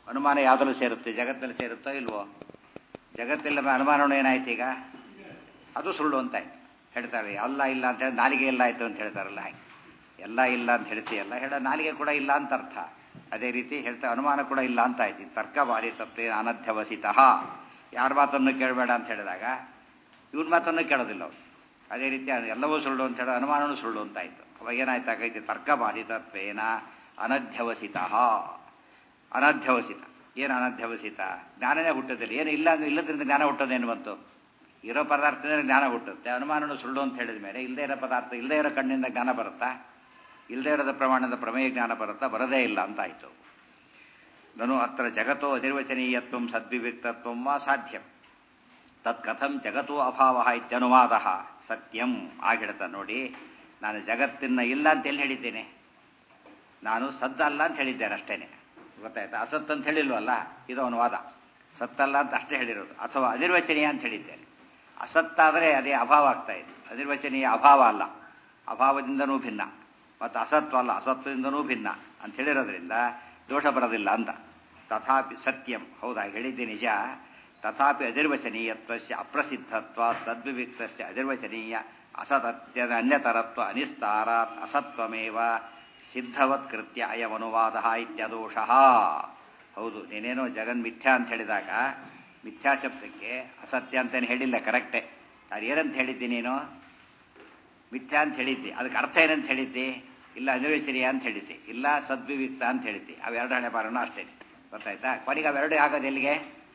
ಅನುಮಾನ ಯಾವುದಲ್ಲೂ ಸೇರುತ್ತೆ ಜಗತ್ತಲ್ಲಿ ಸೇರುತ್ತೋ ಇಲ್ವೋ ಜಗತ್ತಿಲ್ಲ ಅನುಮಾನವೂ ಏನಾಯ್ತು ಈಗ ಅದು ಸುಳ್ಳು ಅಂತ ಆಯ್ತು ಹೇಳ್ತಾರೆ ಅಲ್ಲ ಇಲ್ಲ ಅಂತ ಹೇಳಿ ನಾಲಿಗೆ ಇಲ್ಲ ಆಯ್ತು ಅಂತ ಹೇಳ್ತಾರಲ್ಲ ಹಾಗೆ ಎಲ್ಲ ಇಲ್ಲ ಅಂತ ಹೇಳ್ತೀಯಲ್ಲ ಹೇಳ ನಾಲಿಗೆ ಕೂಡ ಇಲ್ಲ ಅಂತ ಅರ್ಥ ಅದೇ ರೀತಿ ಹೇಳ್ತಾ ಅನುಮಾನ ಕೂಡ ಇಲ್ಲ ಅಂತ ಆಯ್ತು ತರ್ಕ ಬಾರಿ ತತ್ವ ಅನಧ್ಯವಸಿತಃ ಯಾರ ಮಾತನ್ನು ಕೇಳಬೇಡ ಅಂತ ಹೇಳಿದಾಗ ಇವ್ರ ಮಾತನ್ನು ಕೇಳೋದಿಲ್ಲ ಅವ್ರು ಅದೇ ರೀತಿ ಎಲ್ಲವೂ ಸುಳ್ಳು ಅಂತ ಹೇಳೋ ಅನುಮಾನವೂ ಸುಳ್ಳು ಅಂತ ಆಯ್ತು ಅವಾಗ ಏನಾಯ್ತಾಗೈತಿ ತರ್ಕ ಬಾಧಿತತ್ವೇನ ಅನಧ್ಯವಸಿತ ಅನಧ್ಯವಸಿತ ಏನು ಅನಧ್ಯವಸಿತ ಜ್ಞಾನನೇ ಹುಟ್ಟೋದಿಲ್ಲ ಏನು ಇಲ್ಲ ಅಂದ್ರೆ ಇಲ್ಲದ್ರಿಂದ ಜ್ಞಾನ ಹುಟ್ಟೋದೇನು ಬಂತು ಇರೋ ಪದಾರ್ಥದಿಂದ ಜ್ಞಾನ ಹುಟ್ಟುತ್ತೆ ಅನುಮಾನನು ಸುಳ್ಳು ಅಂತ ಹೇಳಿದ ಮೇಲೆ ಇಲ್ಲದೇ ಇರೋ ಪದಾರ್ಥ ಇಲ್ಲದೇ ಇರೋ ಕಣ್ಣಿಂದ ಜ್ಞಾನ ಬರುತ್ತಾ ಇಲ್ಲದೇ ಇರೋದ ಪ್ರಮಾಣದ ಪ್ರಮೇಯ ಜ್ಞಾನ ಬರುತ್ತಾ ಬರದೇ ಇಲ್ಲ ಅಂತ ಆಯಿತು ನನು ಅತ್ರ ಜಗತ್ತೋ ಅನಿರ್ವಚನೀಯತ್ವ ಸದ್ವಿವಿಕ್ತತ್ವ ವಾ ಸಾಧ್ಯಂ ತತ್ ಕಥಂ ಜಗತ್ತೋ ಅಭಾವ ಇತ್ಯನುವಾದ ಸತ್ಯಂ ಆಗಿಡ್ತ ನೋಡಿ ನಾನು ಜಗತ್ತಿನ ಇಲ್ಲ ಅಂತ ಎಲ್ಲಿ ಹೇಳಿದ್ದೇನೆ ನಾನು ಸದ್ದಲ್ಲ ಅಂತ ಹೇಳಿದ್ದೇನೆ ಅಷ್ಟೇನೆ ಗೊತ್ತಾಯ್ತಾ ಅಸತ್ ಅಂತ ಹೇಳಿಲ್ವಲ್ಲ ಇದು ಅವನ ವಾದ ಸತ್ತಲ್ಲ ಅಂತ ಅಷ್ಟೇ ಹೇಳಿರೋದು ಅಥವಾ ಅನಿರ್ವಚನೀಯ ಅಂತ ಹೇಳಿದ್ದೇನೆ ಅಸತ್ತಾದರೆ ಅದೇ ಅಭಾವ ಆಗ್ತಾ ಇದೆ ಅನಿರ್ವಚನೀಯ ಅಭಾವ ಅಲ್ಲ ಅಭಾವದಿಂದನೂ ಭಿನ್ನ ಮತ್ತು ಅಸತ್ವ ಅಲ್ಲ ಅಸತ್ವದಿಂದನೂ ಭಿನ್ನ ಅಂತ ಹೇಳಿರೋದ್ರಿಂದ ದೋಷ ಬರೋದಿಲ್ಲ ಅಂತ ತಥಾಪಿ ಸತ್ಯಂ ಹೌದಾ ಹೇಳಿದ್ದೆ ನಿಜ ತಥಾಪಿ ಅನಿರ್ವಚನೀಯತ್ವಸ್ಯ ಅಪ್ರಸಿದ್ಧತ್ವ ತದ್ವಿವಿಕ್ತಸ್ಯ ಅನಿರ್ವಚನೀಯ ಅಸತತ್ಯದ ಅನ್ಯತರತ್ವ ಅನಿಸ್ತಾರಾತ್ ಅಸತ್ವಮೇವ ಸಿದ್ಧವತ್ ಕೃತ್ಯ ಅಯಮನುವಾದ ಇತ್ಯದೋಷ ಹೌದು ನೀನೇನೋ ಜಗನ್ ಮಿಥ್ಯಾ ಅಂತ ಹೇಳಿದಾಗ ಮಿಥ್ಯಾ ಶಬ್ದಕ್ಕೆ ಅಸತ್ಯ ಅಂತೇನು ಹೇಳಿಲ್ಲ ಕರೆಕ್ಟೇ ನಾನು ಏನಂತ ಹೇಳಿದ್ದಿ ನೀನು ಮಿಥ್ಯಾ ಅಂತ ಹೇಳಿದ್ದಿ ಅದಕ್ಕೆ ಅರ್ಥ ಏನಂತ ಹೇಳಿದ್ದಿ ಇಲ್ಲ ಅನಿರ್ವಚನೀಯ ಅಂತ ಹೇಳಿದ್ದಿ ಇಲ್ಲ ಸದ್ವಿವಿಕ್ತ ಅಂತ ಹೇಳಿದ್ದಿ ಅವೆರಡು ಹಣೆ ಬಾರನು ಅಷ್ಟೇ ಗೊತ್ತಾಯ್ತಾ ಕೊನೆಗೆ ಅವೆರಡು ಆಗೋದು ಎಲ್ಲಿಗೆ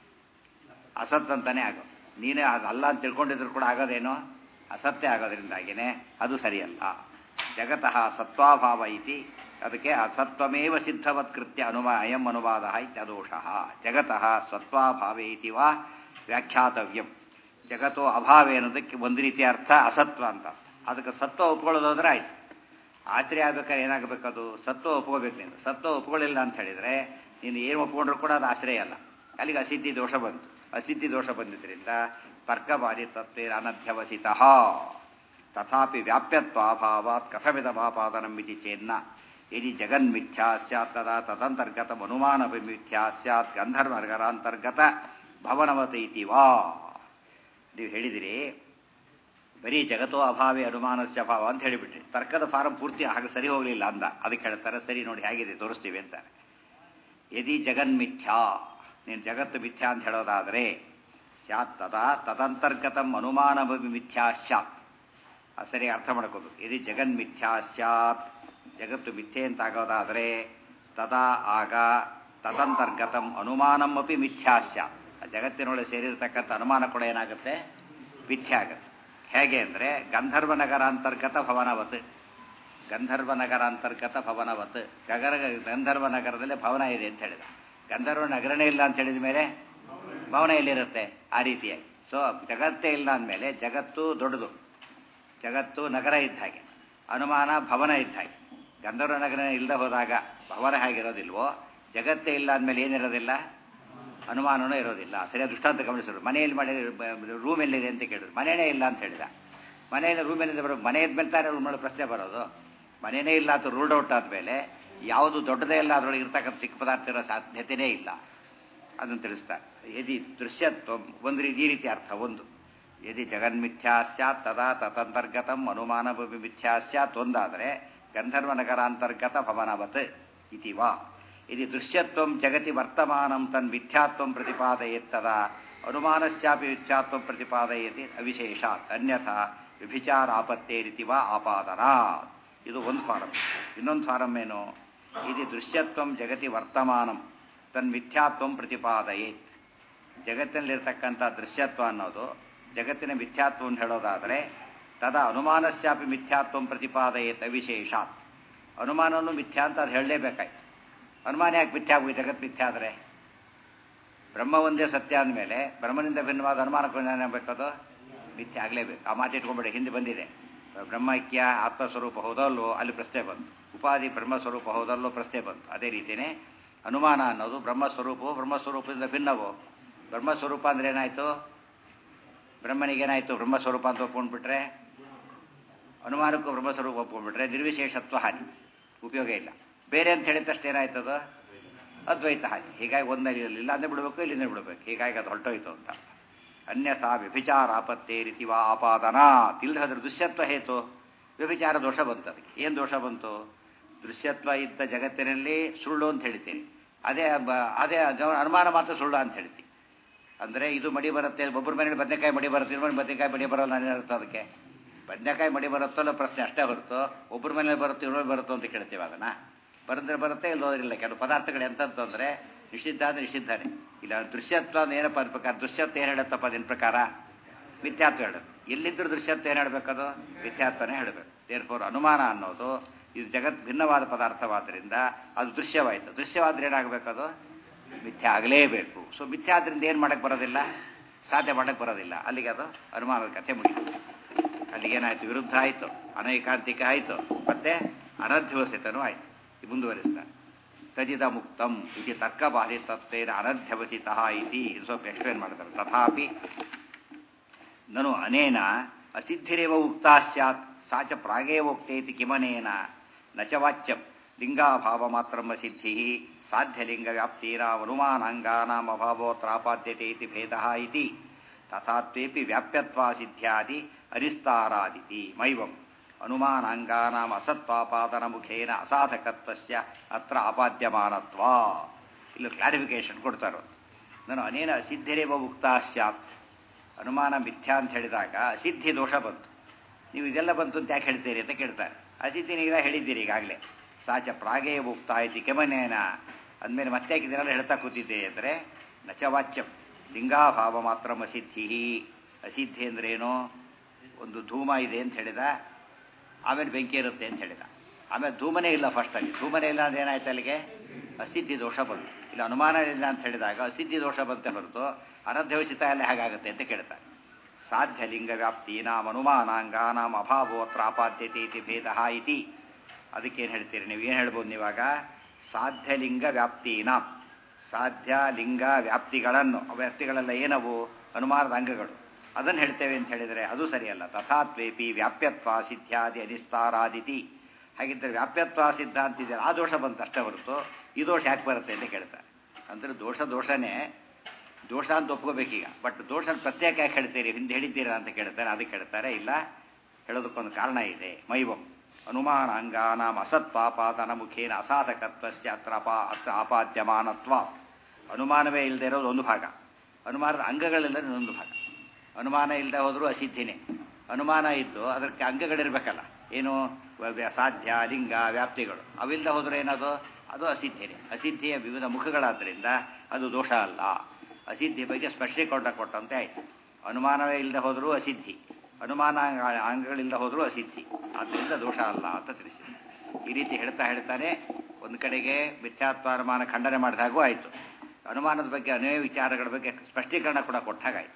ಅಸತ್ ಅಂತಾನೆ ಆಗೋದು ನೀನೇ ಅದು ಅಲ್ಲ ಅಂತ ತಿಳ್ಕೊಂಡಿದ್ರು ಕೂಡ ಆಗೋದೇನೋ ಅಸತ್ಯ ಆಗೋದ್ರಿಂದಾಗಿನೇ ಅದು ಸರಿಯಲ್ಲ ಜಗತಃ ಸತ್ವಾಭಾವ ಇತಿ ಅದಕ್ಕೆ ಅಸತ್ವಮೇವ ಸಿದ್ಧವತ್ ಕೃತ್ಯ ಅನುವಾ ಅಯಂ ಅನುವಾದ ಇತ್ಯದೋಷ ಜಗತಃ ಸತ್ವಾಭಾವೇ ಇತಿ ವಾ ವ್ಯಾಖ್ಯಾತವ್ಯಂ ಜಗತ್ತೋ ಅಭಾವೇ ಅನ್ನೋದಕ್ಕೆ ಒಂದು ರೀತಿಯ ಅರ್ಥ ಅಸತ್ವ ಅಂತ ಅದಕ್ಕೆ ಸತ್ವ ಒಪ್ಕೊಳ್ಳೋದಾದ್ರೆ ಆಯ್ತು ಆಶ್ಚರ್ಯ ಆಗ್ಬೇಕಾದ್ರೆ ಏನಾಗಬೇಕದು ಸತ್ವ ಒಪ್ಕೋಬೇಕು ನೀನು ಸತ್ವ ಒಪ್ಕೊಳ್ಳಿಲ್ಲ ಅಂತ ಹೇಳಿದ್ರೆ ನೀನು ಏನು ಒಪ್ಕೊಂಡ್ರು ಕೂಡ ಅದು ಆಶ್ರಯ ಅಲ್ಲ ಅಲ್ಲಿಗೆ ಅಸಿದ್ಧಿ ದೋಷ ಬಂತು ಅಸಿದ್ಧಿ ದೋಷ ಬಂದಿದ್ದರಿಂದ ತರ್ಕಬಾಧಿತತ್ವೇ ಅನಧ್ಯವಸಿತ ತಥಾಪಿ ವ್ಯಾಪ್ಯತ್ವಾಭಾವಾತ್ ಕಥಮಿದಮಾಪಾದನಂ ಇತಿ ಚೇನ್ನ ಯದಿ ಜಗನ್ಮಿಥ್ಯಾ ಸ್ಯಾತ್ ತದಾ ತದಂತರ್ಗತ ಅನುಮಾನಪಿ ಮಿಥ್ಯಾ ಸ್ಯಾತ್ ಗಂಧರ್ವರ್ಗರಾಂತರ್ಗತ ಭವನವತ ಇತಿ ವಾ ನೀವು ಹೇಳಿದಿರಿ ಬರೀ ಜಗತ್ತೋ ಅಭಾವೇ ಅನುಮಾನಸ್ಯ ಅಭಾವ ಅಂತ ಹೇಳಿಬಿಟ್ರಿ ತರ್ಕದ ಫಾರಂ ಪೂರ್ತಿ ಹಾಗೆ ಸರಿ ಹೋಗಲಿಲ್ಲ ಅಂದ ಅದಕ್ಕೆ ಹೇಳ್ತಾರೆ ಸರಿ ನೋಡಿ ಹೇಗಿದೆ ತೋರಿಸ್ತೀವಿ ಅಂತಾರೆ ಯದಿ ಜಗನ್ಮಿಥ್ಯಾ ನೀನು ಜಗತ್ತು ಮಿಥ್ಯಾ ಅಂತ ಹೇಳೋದಾದರೆ ಸ್ಯಾತ್ ತದಾ ತದಂತರ್ಗತಂ ಅನುಮಾನಭವಿ ಮಿಥ್ಯಾ ಸ್ಯಾತ್ ಅದು ಸರಿ ಅರ್ಥ ಮಾಡ್ಕೋಬೇಕು ಯದಿ ಜಗನ್ಮಿಥ್ಯಾ ಸ್ಯಾತ್ ಜಗತ್ತು ಮಿಥ್ಯೆ ಅಂತ ಆಗೋದಾದರೆ ತದಾ ಆಗ ತದಂತರ್ಗತಂ ಅನುಮಾನಂ ಅಪಿ ಮಿಥ್ಯಾ ಸ್ಯಾತ್ ಆ ಜಗತ್ತಿನೊಳಗೆ ಸೇರಿರ್ತಕ್ಕಂಥ ಅನುಮಾನ ಕೂಡ ಏನಾಗುತ್ತೆ ಮಿಥ್ಯೆ ಆಗುತ್ತೆ ಹೇಗೆ ಅಂದರೆ ಗಂಧರ್ವ ನಗರ ಅಂತರ್ಗತ ಭವನವತ್ ಗಂಧರ್ವ ನಗರ ಅಂತರ್ಗತ ಭವನವತ್ ಗಗರ ಗಂಧರ್ವ ನಗರದಲ್ಲಿ ಭವನ ಇದೆ ಅಂತ ಹೇಳಿದ ಗಂಧರ್ವ ನಗರನೇ ಇಲ್ಲ ಅಂತ ಹೇಳಿದ ಮೇಲೆ ಭವನ ಎಲ್ಲಿರುತ್ತೆ ಆ ರೀತಿಯಾಗಿ ಸೊ ಜಗತ್ತೇ ಇಲ್ಲ ಅಂದಮೇಲೆ ಜಗತ್ತು ದೊಡ್ಡದು ಜಗತ್ತು ನಗರ ಇದ್ದ ಹಾಗೆ ಅನುಮಾನ ಭವನ ಇದ್ದ ಹಾಗೆ ಗಂಧರ್ವ ನಗರ ಇಲ್ಲದೆ ಹೋದಾಗ ಭವನ ಹೇಗಿರೋದಿಲ್ವೋ ಜಗತ್ತೇ ಇಲ್ಲ ಅಂದಮೇಲೆ ಏನಿರೋದಿಲ್ಲ ಅನುಮಾನನೂ ಇರೋದಿಲ್ಲ ಸರಿಯಾದ ದೃಷ್ಟಾಂತ ಗಮನಿಸಿದ್ರು ಮನೆಯಲ್ಲಿ ಮಾಡಿ ರೂಮ್ ಎಲ್ಲಿದೆ ಅಂತ ಕೇಳಿದ್ರು ಮನೆಯೇ ಇಲ್ಲ ಅಂತ ಹೇಳಿದ ಮನೆಯಲ್ಲಿ ರೂಮ್ ಎಲ್ಲಿದೆ ಬರೋ ಮನೆ ಇದ್ಮೇಲೆ ತಾನೇ ರೂಮ್ ಪ್ರಶ್ನೆ ಬರೋದು ಮನೆಯೇ ಇಲ್ಲ ಅಂತ ರೂಲ್ಡ್ ಔಟ್ ಆದಮೇಲೆ ಯಾವುದು ದೊಡ್ಡದೇ ಇಲ್ಲ ಅದರೊಳಗೆ ಇರ್ತಕ್ಕಂಥ ಚಿಕ್ಕ ಪದಾರ್ಥ ಇರೋ ಸಾಧ್ಯತೆಯೇ ಇಲ್ಲ ಅದನ್ನು ತಿಳಿಸ್ತಾರೆ ಯದಿ ದೃಶ್ಯತ್ವ ಒಂದು ರೀತಿ ಈ ರೀತಿ ಅರ್ಥ ಒಂದು ಯದಿ ಜಗನ್ಮಿಥ್ಯಾ ಸ್ಯಾತ್ ತದಾ ತದಂತರ್ಗತಂ ಅನುಮಾನ ಮಿಥ್ಯಾ ಸ್ಯಾತ್ ಒಂದಾದರೆ ಗಂಧರ್ವ ನಗರಾಂತರ್ಗತ ಭವನವತ್ ಇತಿ ವಾ ಇದು ದೃಶ್ಯತ್ವ ಜಗತಿ ವರ್ತಮಾನಂ ತನ್ ಮಿಥ್ಯಾತ್ವ ಪ್ರತಿಪಾದಯೇತ್ತದ ಅನುಮಾನಸ್ಯಾಪಿ ಮಿಥ್ಯಾತ್ವ ಪ್ರತಿಪಾದಯತಿ ಅವಿಶೇಷಾತ್ ಅನ್ಯಥಾ ವ್ಯಭಿಚಾರ ಆಪತ್ತೇ ರೀತಿ ವಾ ಆಪಾದನಾತ್ ಇದು ಒಂದು ಫಾರಂ ಇನ್ನೊಂದು ಫಾರಂ ಏನು ಇದು ದೃಶ್ಯತ್ವ ಜಗತಿ ವರ್ತಮಾನಂ ತನ್ ಮಿಥ್ಯಾತ್ವ ಪ್ರತಿಪಾದಯೇತ್ ಜಗತ್ತಿನಲ್ಲಿರ್ತಕ್ಕಂಥ ದೃಶ್ಯತ್ವ ಅನ್ನೋದು ಜಗತ್ತಿನ ಮಿಥ್ಯಾತ್ವವನ್ನು ಹೇಳೋದಾದರೆ ತದಾ ಅನುಮಾನಸ್ಯಾಪಿ ಮಿಥ್ಯಾತ್ವ ಪ್ರತಿಪಾದಯೇತ್ ಅವಿಶೇಷಾತ್ ಅನುಮಾನವನ್ನು ಮಿಥ್ಯಾ ಅಂತ ಅದು ಹೇಳಲೇಬೇಕಾಯ್ತು ಅನುಮಾನ ಯಾಕೆ ಮಿಥ್ಯಾ ಆಗೋಗಿ ಜಗತ್ ಮಿಥ್ಯಾ ಆದರೆ ಬ್ರಹ್ಮ ಒಂದೇ ಸತ್ಯ ಅಂದಮೇಲೆ ಬ್ರಹ್ಮನಿಂದ ಭಿನ್ನವಾದ ಅನುಮಾನಕ್ಕೆ ಏನಾಗಬೇಕದು ಮಿಥ್ಯೆ ಆಗಲೇಬೇಕು ಆ ಮಾತು ಇಟ್ಕೊಂಡ್ಬಿಡಿ ಹಿಂದೆ ಬಂದಿದೆ ಬ್ರಹ್ಮೈಕ್ಯ ಆತ್ಮಸ್ವರೂಪ ಹೋದಲ್ಲೋ ಅಲ್ಲಿ ಪ್ರಶ್ನೆ ಬಂತು ಉಪಾಧಿ ಬ್ರಹ್ಮಸ್ವರೂಪ ಹೋದಲ್ಲೋ ಪ್ರಶ್ನೆ ಬಂತು ಅದೇ ರೀತಿಯೇ ಅನುಮಾನ ಅನ್ನೋದು ಬ್ರಹ್ಮಸ್ವರೂಪವು ಬ್ರಹ್ಮಸ್ವರೂಪದಿಂದ ಭಿನ್ನವು ಬ್ರಹ್ಮಸ್ವರೂಪ ಅಂದ್ರೆ ಏನಾಯಿತು ಬ್ರಹ್ಮನಿಗೇನಾಯಿತು ಬ್ರಹ್ಮಸ್ವರೂಪ ಅಂತ ಒಪ್ಕೊಂಡ್ಬಿಟ್ರೆ ಅನುಮಾನಕ್ಕೂ ಬ್ರಹ್ಮಸ್ವರೂಪ ಒಪ್ಕೊಂಡ್ಬಿಟ್ರೆ ನಿರ್ವಿಶೇಷತ್ವ ಹಾನಿ ಉಪಯೋಗ ಇಲ್ಲ ಬೇರೆ ಅಂತ ಹೇಳಿದ ತಕ್ಷಣ ಏನಾಯ್ತದ ಅದ್ವೈತ ಹಾಗೆ ಹೀಗಾಗಿ ಒಂದಲ್ಲಿ ಇರಲಿಲ್ಲ ಅಂದ್ರೆ ಬಿಡಬೇಕು ಇಲ್ಲಿಂದ ಬಿಡಬೇಕು ಹೀಗಾಗಿ ಅದು ಹೊರಟೋಯ್ತು ಅಂತ ಅರ್ಥ ಅನ್ಯಥಾ ವ್ಯಭಿಚಾರ ಆಪತ್ತೇ ರೀತಿ ವಾ ಆಪಾದನ ತಿಲ್ದದ್ರ ದುಷ್ಯತ್ವ ಹೇತು ವ್ಯಭಿಚಾರ ದೋಷ ಬಂತು ಅದಕ್ಕೆ ಏನು ದೋಷ ಬಂತು ದೃಶ್ಯತ್ವ ಇದ್ದ ಜಗತ್ತಿನಲ್ಲಿ ಸುಳ್ಳು ಅಂತ ಹೇಳ್ತೀರಿ ಅದೇ ಬ- ಅದೇ ಅದು ಅನುಮಾನ ಮಾತ್ರ ಸುಳ್ಳು ಅಂತ ಹೇಳ್ತೀವಿ ಅಂದರೆ ಇದು ಮಡಿ ಬರುತ್ತೆ ಒಬ್ಬರ ಮನೇಲಿ ಬದನೆಕಾಯಿ ಮಡಿ ಬರುತ್ತೆ ಇನ್ನೊಂದು ಬದನೆಕಾಯಿ ಮಡಿ ಬರೋಲ್ಲ ಅರ್ಥ ಅದಕ್ಕೆ ಬದನೆಕಾಯಿ ಮಡಿ ಬರುತ್ತಲ್ಲ ಪ್ರಶ್ನೆ ಅಷ್ಟೇ ಹೊರತು ಒಬ್ಬರ ಮನೇಲಿ ಬರುತ್ತೆ ಇನ್ನೊಂದು ಬರುತ್ತೋ ಅಂತ ಕೇಳ್ತೀವಿ ಅದನ್ನ ಬರೆದ್ರೆ ಬರುತ್ತೆ ಇಲ್ಲೋದ್ರಿಲ್ಲ ಕೆಲವು ಪದಾರ್ಥಗಳು ಎಂತದ್ದು ಅಂದರೆ ನಿಷಿದ್ಧ ಅಂದ್ರೆ ನಿಷಿದ್ಧನೇ ಇಲ್ಲ ದೃಶ್ಯತ್ವ ಅಂದ್ರೆ ಏನಪ್ಪ ಅದ್ರ ಪ್ರಕಾರ ದೃಶ್ಯತ್ವ ಏನು ಹೇಳುತ್ತಪ್ಪ ಅದಿನ ಪ್ರಕಾರ ಮಿಥ್ಯಾತ್ವ ಹೇಳೋದು ಎಲ್ಲಿದ್ದರೂ ದೃಶ್ಯತ್ವ ಏನು ಹೇಳಬೇಕದು ಮಿಥ್ಯಾತ್ವನೇ ಹೇಳಬೇಕು ದೇರ್ ಫೋರ್ ಅನುಮಾನ ಅನ್ನೋದು ಇದು ಜಗತ್ ಭಿನ್ನವಾದ ಪದಾರ್ಥವಾದ್ದರಿಂದ ಅದು ದೃಶ್ಯವಾಯಿತು ದೃಶ್ಯವಾದ್ರೆ ಏನಾಗಬೇಕದು ಮಿಥ್ಯ ಆಗಲೇಬೇಕು ಸೊ ಮಿಥ್ಯ ಆದ್ರಿಂದ ಏನು ಮಾಡಕ್ಕೆ ಬರೋದಿಲ್ಲ ಸಾಧ್ಯ ಮಾಡಕ್ಕೆ ಬರೋದಿಲ್ಲ ಅಲ್ಲಿಗೆ ಅದು ಅನುಮಾನದ ಕಥೆ ಮುಗಿತು ಅಲ್ಲಿಗೆ ಏನಾಯ್ತು ವಿರುದ್ಧ ಆಯಿತು ಅನೈಕಾಂತಿಕ ಆಯಿತು ಮತ್ತೆ ಅನಧ್ಯವಸಿತನೂ ಆಯಿತು ಮುಂದುವರಿಸ್ತಾರೆ ತಜಿದ ಮುಕ್ತಂ ಇದು ತರ್ಕಬಾಧಿತತ್ವೇನ ಅನಧ್ಯವಸಿತ ಇತಿ ಇದು ಸ್ವಲ್ಪ ಎಕ್ಸ್ಪ್ಲೇನ್ ಮಾಡ್ತಾರೆ ತಥಾಪಿ ನನು ಅನೇನ ಅಸಿದ್ಧಿರೇವ ಉಕ್ತಾ ಸ್ಯಾತ್ ಸಾ ಚ ಪ್ರಾಗೇವೋಕ್ತೇತಿ ಕಿಮನೇನ ನ ಚ ವಾಚ್ಯಂ ಲಿಂಗಾಭಾವ ಮಾತ್ರಂ ಸಿದ್ಧಿ ಸಾಧ್ಯಲಿಂಗ ವ್ಯಾಪ್ತೀನಾಮನುಮಾನಾಂಗಾನಾಂ ಅಭಾವೋತ್ರಾಪಾದ್ಯತೆ ಇತಿ ಭೇದಃ ಇತಿ ತಥಾತ್ವೇಪಿ ವ್ಯಾಪ್ಯತ್ವಾ ಸಿದ್ಧ್ಯಾದಿ ಅರಿಸ್ತಾರಾದಿತಿ ಮೈವಂ ಅನುಮಾನಾಂಗಾನಾಂ ಅಸತ್ವಾಪಾದನ ಮುಖೇನ ಅಸಾಧಕತ್ವಸ್ಯ ಅತ್ರ ಆಪಾದ್ಯಮಾನತ್ವ ಇಲ್ಲಿ ಕ್ಲಾರಿಫಿಕೇಶನ್ ಕೊಡ್ತಾರೆ ನಾನು ಅನೇನ ಅಸಿದ್ಧಿರೇವ ಉಕ್ತಾ ಸ್ಯಾತ್ ಅನುಮಾನ ಮಿಥ್ಯಾ ಅಂತ ಹೇಳಿದಾಗ ಅಸಿದ್ಧಿ ದೋಷ ಬಂತು ನೀವು ಇದೆಲ್ಲ ಬಂತು ಅಂತ ಯಾಕೆ ಹೇಳ್ತೀರಿ ಅಂತ ಕೇಳ್ತಾರೆ ಅಸಿದ್ಧಿ ನೀವೆಲ್ಲ ಹೇಳಿದ್ದೀರಿ ಈಗಾಗಲೇ ಸಾಚ ಪ್ರಾಗೇ ಮುಕ್ತ ಆಯ್ತು ಕೆಮನೇನ ಅಂದಮೇಲೆ ಮತ್ತೆ ಯಾಕೆ ಇದನ್ನೆಲ್ಲ ಹೇಳ್ತಾ ಕೂತಿದ್ದೀರಿ ಅಂದರೆ ನಚವಾಚ್ಯಂ ಲಿಂಗಾಭಾವ ಮಾತ್ರ ಅಸಿದ್ಧಿ ಅಸಿದ್ಧಿ ಅಂದ್ರೇನು ಒಂದು ಧೂಮ ಇದೆ ಅಂತ ಹೇಳಿದ ಆಮೇಲೆ ಬೆಂಕಿ ಇರುತ್ತೆ ಅಂತ ಹೇಳಿದ ಆಮೇಲೆ ಧೂಮನೇ ಇಲ್ಲ ಫಸ್ಟ್ ಅಲ್ಲಿ ಧೂಮನೇ ಇಲ್ಲ ಅಂದ್ರೆ ಏನಾಯ್ತು ಅಲ್ಲಿಗೆ ಅಸಿದ್ಧಿ ದೋಷ ಬಂತು ಇಲ್ಲ ಅನುಮಾನ ಇಲ್ಲ ಅಂತ ಹೇಳಿದಾಗ ಅಸಿದ್ಧಿ ದೋಷ ಬಂತೆ ಹೊರತು ಅನಧ್ಯವಸಿತ ಎಲ್ಲ ಹೇಗಾಗುತ್ತೆ ಅಂತ ಕೇಳ್ತಾರೆ ಸಾಧ್ಯ ಲಿಂಗ ವ್ಯಾಪ್ತೀನಾಂ ಅನುಮಾನಾಂಗಾನಾಂ ಅಭಾವೋತ್ರ ಆಪಾದ್ಯತೆ ಇತಿ ಭೇದ ಇತಿ ಅದಕ್ಕೇನು ಹೇಳ್ತೀರಿ ನೀವು ಏನು ಹೇಳ್ಬೋದು ನೀವಾಗ ಸಾಧ್ಯ ಲಿಂಗ ವ್ಯಾಪ್ತೀನಾಂ ಸಾಧ್ಯ ಲಿಂಗ ವ್ಯಾಪ್ತಿಗಳನ್ನು ಆ ವ್ಯಾಪ್ತಿಗಳೆಲ್ಲ ಏನವು ಅನುಮಾನದ ಅಂಗಗಳು ಅದನ್ನು ಹೇಳ್ತೇವೆ ಅಂತ ಹೇಳಿದರೆ ಅದು ಸರಿಯಲ್ಲ ತಥಾತ್ವೇಪಿ ವ್ಯಾಪ್ಯತ್ವ ಸಿದ್ಧ್ಯಾದಿ ಅನಿಸ್ತಾರಾದಿತಿ ಹಾಗಿದ್ದರೆ ವ್ಯಾಪ್ಯತ್ವ ಸಿದ್ಧ ಅಂತಿದ್ದಾರೆ ಆ ದೋಷ ಬಂತು ಅಷ್ಟೇ ಹೊರತು ಈ ದೋಷ ಯಾಕೆ ಬರುತ್ತೆ ಅಂತ ಕೇಳ್ತಾರೆ ಅಂದರೆ ದೋಷ ದೋಷನೇ ದೋಷ ಅಂತ ಒಪ್ಕೋಬೇಕೀಗ ಬಟ್ ದೋಷ ಪ್ರತ್ಯೇಕ ಯಾಕೆ ಹೇಳ್ತೀರಿ ಹಿಂದೆ ಹೇಳಿದ್ದೀರಾ ಅಂತ ಕೇಳ್ತಾರೆ ಅದಕ್ಕೆ ಹೇಳ್ತಾರೆ ಇಲ್ಲ ಹೇಳೋದಕ್ಕೊಂದು ಕಾರಣ ಇದೆ ಮೈವಂ ಅನುಮಾನ ಅಂಗಾನಾಂ ಅಸತ್ಪಾಪಾದನ ಮುಖೇನ ಅಸಾಧಕತ್ವಸ್ಯ ಅತ್ರ ಅಪಾ ಅತ್ರ ಆಪಾದ್ಯಮಾನತ್ವ ಅನುಮಾನವೇ ಇಲ್ಲದೆ ಇರೋದು ಒಂದು ಭಾಗ ಅನುಮಾನದ ಅಂಗಗಳೆಲ್ಲ ಇನ್ನೊಂದು ಭಾಗ ಅನುಮಾನ ಇಲ್ಲದೆ ಹೋದರೂ ಅಸಿದ್ಧಿನೇ ಅನುಮಾನ ಇದ್ದು ಅದಕ್ಕೆ ಅಂಗಗಳಿರಬೇಕಲ್ಲ ಏನು ವ್ಯ- ಸಾಧ್ಯ ಲಿಂಗ ವ್ಯಾಪ್ತಿಗಳು ಅವಿಲ್ಲದೆ ಹೋದ್ರೆ ಏನದು ಅದು ಅಸಿದ್ಧಿನೇ ಅಸಿದ್ಧಿಯ ವಿವಿಧ ಮುಖಗಳಾದ್ದರಿಂದ ಅದು ದೋಷ ಅಲ್ಲ ಅಸಿದ್ಧಿ ಬಗ್ಗೆ ಸ್ಪಷ್ಟೀಕರಣ ಕೊಟ್ಟಂತೆ ಆಯಿತು ಅನುಮಾನವೇ ಇಲ್ಲದೆ ಹೋದರೂ ಅಸಿದ್ಧಿ ಅನುಮಾನ ಅಂಗ- ಅಂಗಗಳಿಲ್ಲದೆ ಹೋದರೂ ಅಸಿದ್ಧಿ ಆದ್ದರಿಂದ ದೋಷ ಅಲ್ಲ ಅಂತ ತಿಳಿಸಿದೆ ಈ ರೀತಿ ಹೇಳ್ತಾ ಹೇಳ್ತಾನೆ ಒಂದು ಕಡೆಗೆ ಮಿಥ್ಯಾತ್ವಾನುಮಾನ ಖಂಡನೆ ಮಾಡಿದಾಗೂ ಆಯಿತು ಅನುಮಾನದ ಬಗ್ಗೆ ಅನೇಕ ವಿಚಾರಗಳ ಬಗ್ಗೆ ಸ್ಪಷ್ಟೀಕರಣ ಕೂಡ ಕೊಟ್ಟಾಗಾಯಿತು